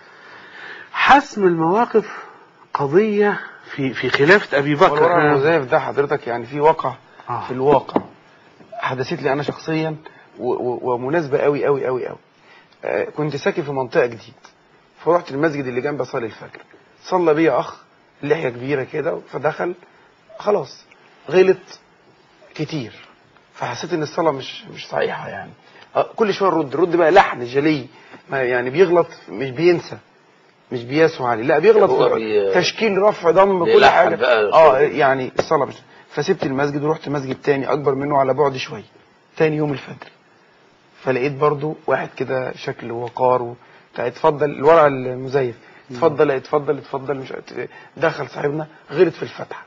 حسم المواقف قضية في في خلافة أبي بكر والورع أنا- المزيف ده حضرتك يعني في واقع آه. في الواقع حدثت لي انا شخصيا و- و- ومناسبه قوي قوي قوي قوي آه، كنت ساكن في منطقه جديد فرحت المسجد اللي جنب اصلي الفجر صلى بيا اخ لحيه كبيره كده فدخل خلاص غلط كتير فحسيت ان الصلاه مش مش صحيحه يعني آه، كل شويه الرد الرد بقى لحن جلي ما يعني بيغلط مش بينسى مش بيسهو عليه لا بيغلط هو في بي- تشكيل رفع ضم كل بيلحن حاجه بقى اه شوية. يعني الصلاه مش فسبت المسجد ورحت مسجد تاني اكبر منه على بعد شويه تاني يوم الفجر فلقيت برضو واحد كده شكل وقار و... بتاع اتفضل الورع المزيف اتفضل اتفضل اتفضل مش عارف إيه. دخل صاحبنا غلط في الفاتحه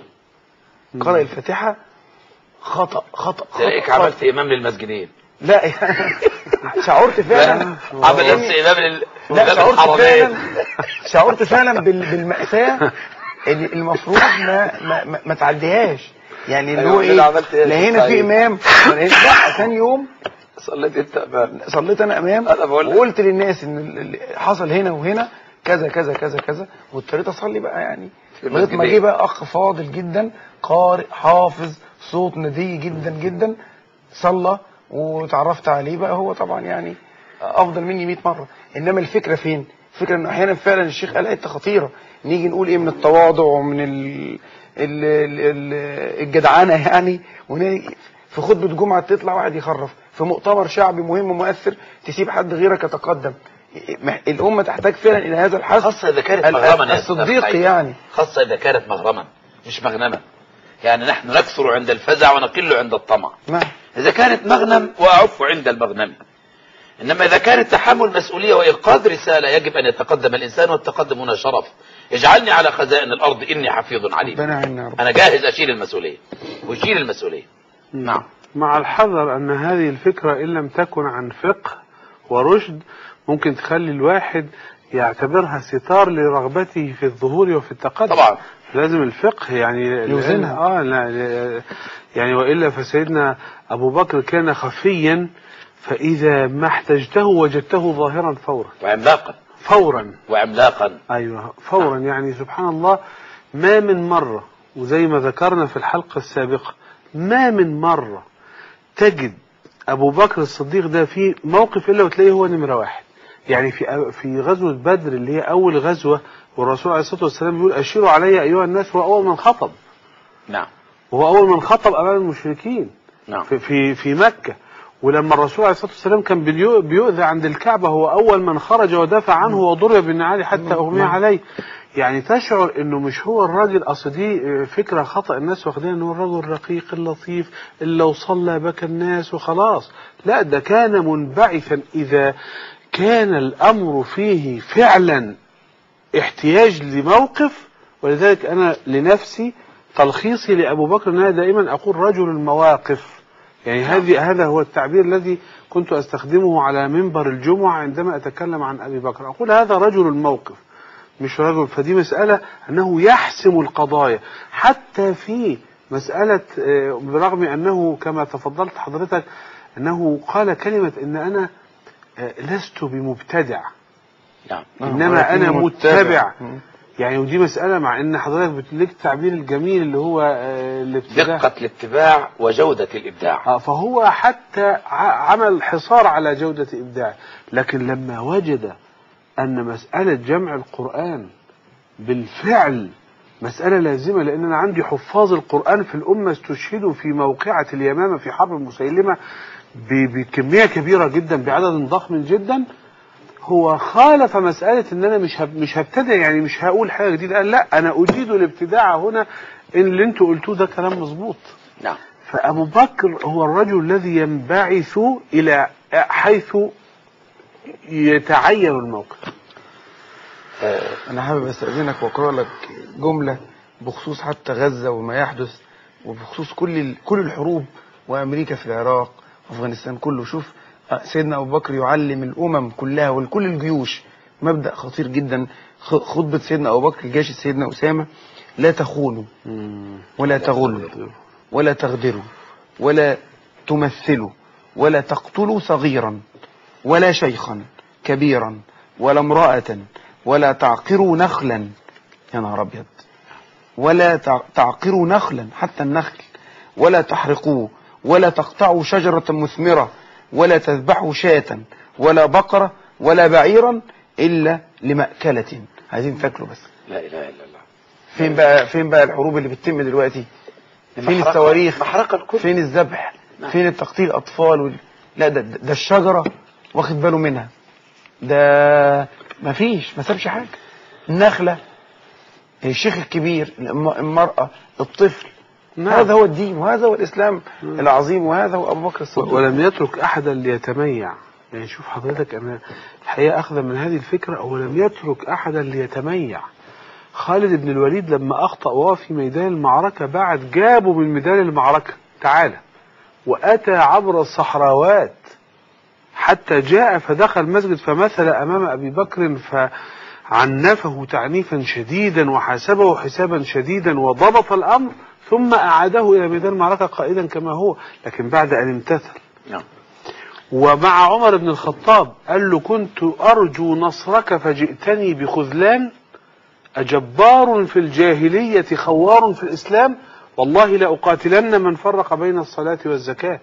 قرأ الفاتحه خطأ خطأ تلاقيك خطأ عملت امام للمسجدين لا شعرت فعلا عمل إني- نفس امام لل لا إمام شعرت الحرمين. فعلا شعرت فعلا بال- بالمأساة اللي المفروض ما ما, ما, ما تعديهاش يعني اللي أيوة، هو اللي ايه عملت إيه؟ لا هنا في طيب. امام ولا هنا- لا ثاني يوم صليت انت امام صليت انا امام أنا بقول لك. وقلت للناس ان اللي حصل هنا وهنا كذا كذا كذا كذا واضطريت اصلي بقى يعني في لغايه ما المسجدين. جه بقى اخ فاضل جدا قارئ حافظ صوت ندي جدا جدا صلى وتعرفت عليه بقى هو طبعا يعني افضل مني 100 مره انما الفكره فين الفكره انه احيانا فعلا الشيخ قال حته خطيره نيجي نقول ايه من التواضع ومن ال... ال... ال... ال... الجدعنه يعني ونيجي في خطبه جمعه تطلع واحد يخرف في مؤتمر شعبي مهم ومؤثر تسيب حد غيرك يتقدم مح- الامه تحتاج فعلا الى هذا الحث خاصة إذا كانت ال- مغرما يا الصديق أستاذ يعني خاصة إذا كانت مغرما مش مغنما يعني نحن نكثر عند الفزع ونقل عند الطمع نعم إذا كانت مغنم وأعف عند المغنم إنما إذا كانت تحمل مسؤولية وإنقاذ رسالة يجب أن يتقدم الإنسان والتقدم هنا شرف اجعلني على خزائن الأرض إني حفيظ عليم ربنا يعيننا يا رب أنا جاهز أشيل المسؤولية وأشيل المسؤولية نعم مع الحذر أن هذه الفكرة إن لم تكن عن فقه ورشد ممكن تخلي الواحد يعتبرها ستار لرغبته في الظهور وفي التقدم طبعا لازم الفقه يعني يوزنها. اه لا لا- يعني والا فسيدنا ابو بكر كان خفيا فاذا ما احتجته وجدته ظاهرا فورا وعملاقا فورا وعملاقا ايوه فورا يعني سبحان الله ما من مره وزي ما ذكرنا في الحلقه السابقه ما من مره تجد ابو بكر الصديق ده في موقف الا وتلاقيه هو نمره واحد يعني في في غزوه بدر اللي هي اول غزوه والرسول عليه الصلاه والسلام بيقول اشيروا علي ايها الناس هو اول من خطب نعم وهو اول من خطب امام المشركين نعم في في, في مكه ولما الرسول عليه الصلاه والسلام كان بيو- بيؤذى عند الكعبه هو اول من خرج ودافع عنه وضرب بالنعال حتى اغمي عليه يعني تشعر انه مش هو الراجل اصل دي فكره خطا الناس واخدينها انه الرجل الرقيق اللطيف اللي لو صلى بكى الناس وخلاص لا ده كان منبعثا اذا كان الامر فيه فعلا احتياج لموقف ولذلك انا لنفسي تلخيصي لابو بكر ان انا دائما اقول رجل المواقف يعني هذه هذا هو التعبير الذي كنت استخدمه على منبر الجمعه عندما اتكلم عن ابي بكر اقول هذا رجل الموقف مش رجل فدي مساله انه يحسم القضايا حتى في مساله آه، برغم انه كما تفضلت حضرتك انه قال كلمه ان انا آه، لست بمبتدع نعم انما انا ولكني متبع مم. يعني ودي مسألة مع ان حضرتك بتليك التعبير الجميل اللي هو آه، الابتداع دقة الاتباع وجودة الإبداع آه، فهو حتى ع- عمل حصار على جودة إبداعه لكن لما وجد أن مسألة جمع القرآن بالفعل مسألة لازمة لأن أنا عندي حفاظ القرآن في الأمة استشهدوا في موقعة اليمامة في حرب مسيلمة ب- بكمية كبيرة جدا بعدد ضخم جدا هو خالف مسألة إن أنا مش هب- مش هبتدع يعني مش هقول حاجة جديدة قال لا أنا أجيد الابتداع هنا إن اللي أنتوا قلتوه ده كلام مظبوط نعم فأبو بكر هو الرجل الذي ينبعث إلى حيث يتعين الموقف انا حابب استاذنك واقرا لك جمله بخصوص حتى غزه وما يحدث وبخصوص كل ال- كل الحروب وامريكا في العراق وافغانستان كله شوف آه، سيدنا ابو بكر يعلم الامم كلها ولكل الجيوش مبدا خطير جدا خ- خطبه سيدنا ابو بكر جيش سيدنا اسامه لا تخونوا ولا تغلوا ولا تغدروا ولا تمثلوا ولا تقتلوا صغيرا ولا شيخا كبيرا ولا امرأة ولا تعقروا نخلا يا نهار أبيض ولا تع- تعقروا نخلا حتى النخل ولا تحرقوه ولا تقطعوا شجرة مثمرة ولا تذبحوا شاة ولا بقرة ولا بعيرا إلا لمأكلة عايزين تاكلوا بس لا اله الا الله فين بقى فين بقى الحروب اللي بتتم دلوقتي فين محرقة- الصواريخ محرقة الكل فين الذبح نعم. فين التقتيل الاطفال وال... لا ده ده الشجره واخد باله منها ده مفيش ما سابش حاجه النخله الشيخ الكبير الم- المراه الطفل نعم. هذا هو الدين وهذا هو الاسلام العظيم وهذا هو ابو بكر الصديق ولم يترك احدا ليتميع يعني شوف حضرتك انا الحقيقه اخذا من هذه الفكره هو لم يترك احدا ليتميع خالد بن الوليد لما اخطا وهو في ميدان المعركه بعد جابه من ميدان المعركه تعالى واتى عبر الصحراوات حتى جاء فدخل المسجد فمثل امام ابي بكر فعنفه تعنيفا شديدا وحاسبه حسابا شديدا وضبط الامر ثم اعاده الى ميدان المعركه قائدا كما هو لكن بعد ان امتثل نعم ومع عمر بن الخطاب قال له كنت أرجو نصرك فجئتني بخذلان أجبار في الجاهلية خوار في الإسلام والله لأقاتلن من فرق بين الصلاة والزكاة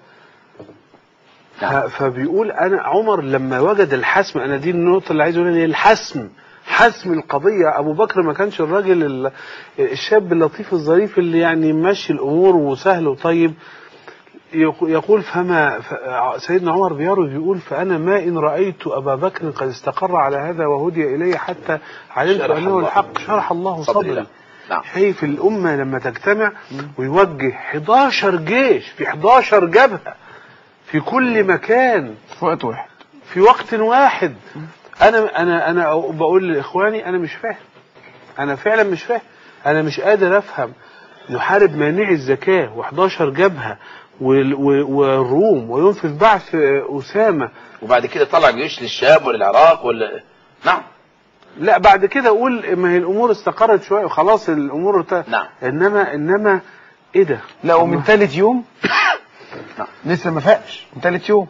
ف- فبيقول أنا عمر لما وجد الحسم أنا دي النقطة اللي عايز أقولها هي الحسم حسم القضية أبو بكر ما كانش الراجل ال- الشاب اللطيف الظريف اللي يعني ماشي الأمور وسهل وطيب يق- يقول فما ف- سيدنا عمر بيروي بيقول فأنا ما إن رأيت أبا بكر قد استقر على هذا وهدي إلي حتى علمت شرح أنه الله. الحق شرح الله صدري صدري له. نعم شايف الأمة لما تجتمع ويوجه 11 جيش في 11 جبهة في كل مكان في وقت واحد في وقت واحد انا انا انا بقول لاخواني انا مش فاهم انا فعلا مش فاهم انا مش قادر افهم نحارب مانعي الزكاه و11 جبهه وال- و- والروم وينفذ بعث اسامه وبعد كده طلع جيوش للشام وللعراق ولا نعم لا بعد كده اقول ما هي الامور استقرت شويه وخلاص الامور ت... نعم. انما انما ايه ده لا ومن ثالث يوم لسه ما فاقش من ثالث يوم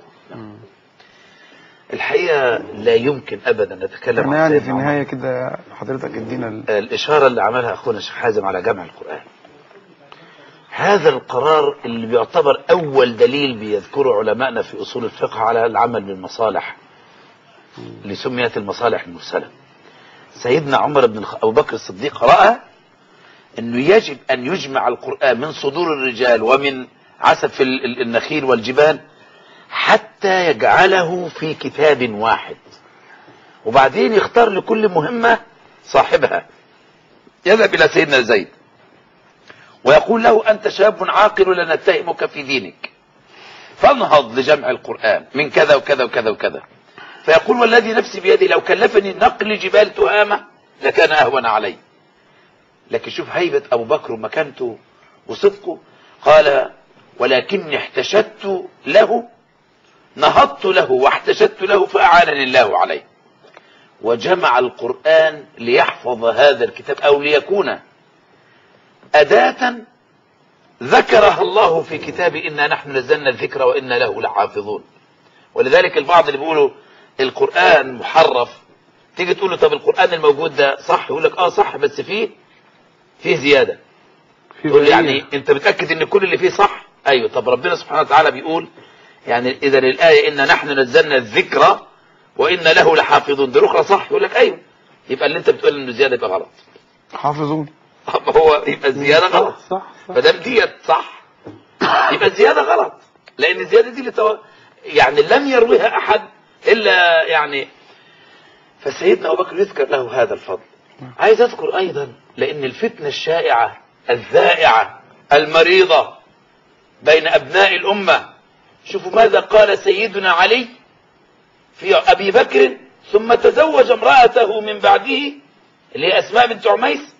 الحقيقة لا يمكن أبدا نتكلم احنا عن يعني في سيدنا عمر. النهايه كده حضرتك ادينا ال... الإشارة اللي عملها أخونا الشيخ حازم على جمع القرآن هذا القرار اللي بيعتبر أول دليل بيذكره علمائنا في أصول الفقه على العمل بالمصالح اللي سميت المصالح المرسلة سيدنا عمر بن الخ... أبو بكر الصديق رأى أنه يجب أن يجمع القرآن من صدور الرجال ومن عسف ال- ال- النخيل والجبال حتى يجعله في كتاب واحد وبعدين يختار لكل مهمة صاحبها يذهب إلى سيدنا زيد ويقول له أنت شاب عاقل لا نتهمك في دينك فانهض لجمع القرآن من كذا وكذا وكذا وكذا فيقول والذي نفسي بيدي لو كلفني نقل جبال تهامة لكان أهون علي لكن شوف هيبة أبو بكر ومكانته وصدقه قال ولكني احتشدت له نهضت له واحتشدت له فأعانني الله عليه وجمع القرآن ليحفظ هذا الكتاب أو ليكون أداة ذكرها الله في كتاب إنا نحن نزلنا الذكر وإنا له لحافظون ولذلك البعض اللي بيقولوا القرآن محرف تيجي تقول له طب القرآن الموجود ده صح يقول لك اه صح بس فيه فيه زيادة في تقول لي بقية. يعني انت متأكد ان كل اللي فيه صح ايوه طب ربنا سبحانه وتعالى بيقول يعني اذا الآية إن نحن نزلنا الذكر وإن له لحافظون ده الاخرى صح يقول لك ايوه يبقى اللي انت بتقول انه زيادة يبقى غلط حافظون هو هو يبقى الزياده غلط صح صح ما دام ديت صح يبقى الزياده غلط لان الزياده دي اللي تو... يعني لم يرويها احد الا يعني فسيدنا ابو بكر يذكر له هذا الفضل عايز اذكر ايضا لان الفتنه الشائعه الذائعه المريضه بين ابناء الامه شوفوا ماذا قال سيدنا علي في ابي بكر ثم تزوج امراته من بعده اللي هي اسماء بنت عميس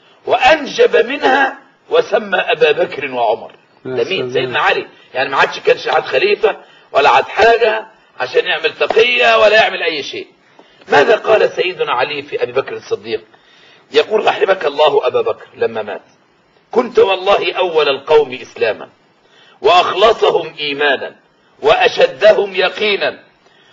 وانجب منها وسمى ابا بكر وعمر يا ده مين سلام. سيدنا علي يعني ما عادش كانش عاد خليفه ولا عاد حاجه عشان يعمل تقيه ولا يعمل اي شيء ماذا قال سيدنا علي في ابي بكر الصديق يقول رحمك الله ابا بكر لما مات كنت والله اول القوم اسلاما واخلصهم ايمانا واشدهم يقينا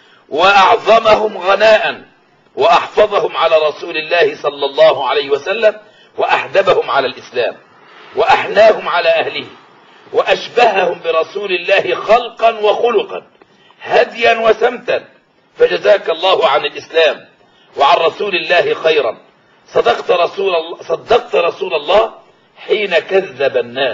واعظمهم غناء واحفظهم على رسول الله صلى الله عليه وسلم واحدبهم على الاسلام واحناهم على اهله واشبههم برسول الله خلقا وخلقا هديا وسمتا فجزاك الله عن الاسلام وعن رسول الله خيرا صدقت رسول الله صدقت رسول الله حين كذب الناس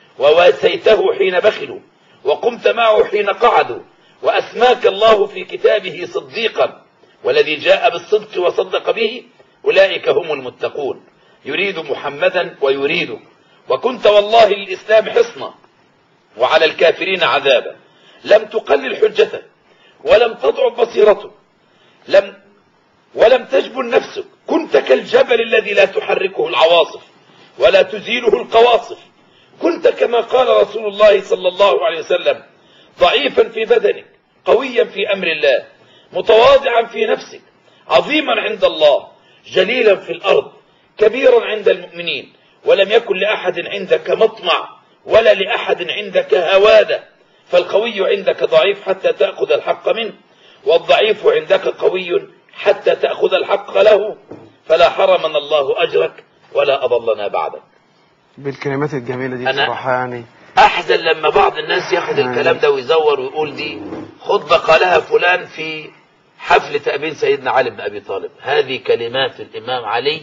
وواسيته حين بخلوا وقمت معه حين قعدوا وأسماك الله في كتابه صديقا والذي جاء بالصدق وصدق به أولئك هم المتقون يريد محمدا ويريد وكنت والله للإسلام حصنا وعلى الكافرين عذابا لم تقلل حجته ولم تضعف بصيرته لم ولم تجبن نفسك كنت كالجبل الذي لا تحركه العواصف ولا تزيله القواصف كنت كما قال رسول الله صلى الله عليه وسلم ضعيفا في بدنك قويا في امر الله متواضعا في نفسك عظيما عند الله جليلا في الارض كبيرا عند المؤمنين ولم يكن لاحد عندك مطمع ولا لاحد عندك هواده فالقوي عندك ضعيف حتى تاخذ الحق منه والضعيف عندك قوي حتى تاخذ الحق له فلا حرمنا الله اجرك ولا اضلنا بعدك بالكلمات الجميلة دي أنا- بصراحة يعني احزن لما بعض الناس ياخد الكلام ده ويزور ويقول دي خطبه قالها فلان في حفل تأبين سيدنا علي بن ابي طالب هذه كلمات الامام علي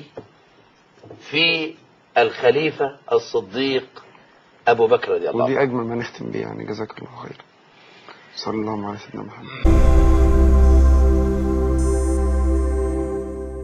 في الخليفه الصديق ابو بكر رضي الله عنه ودي أجمل ما نختم بيه يعني جزاك الله خير صلى الله على سيدنا محمد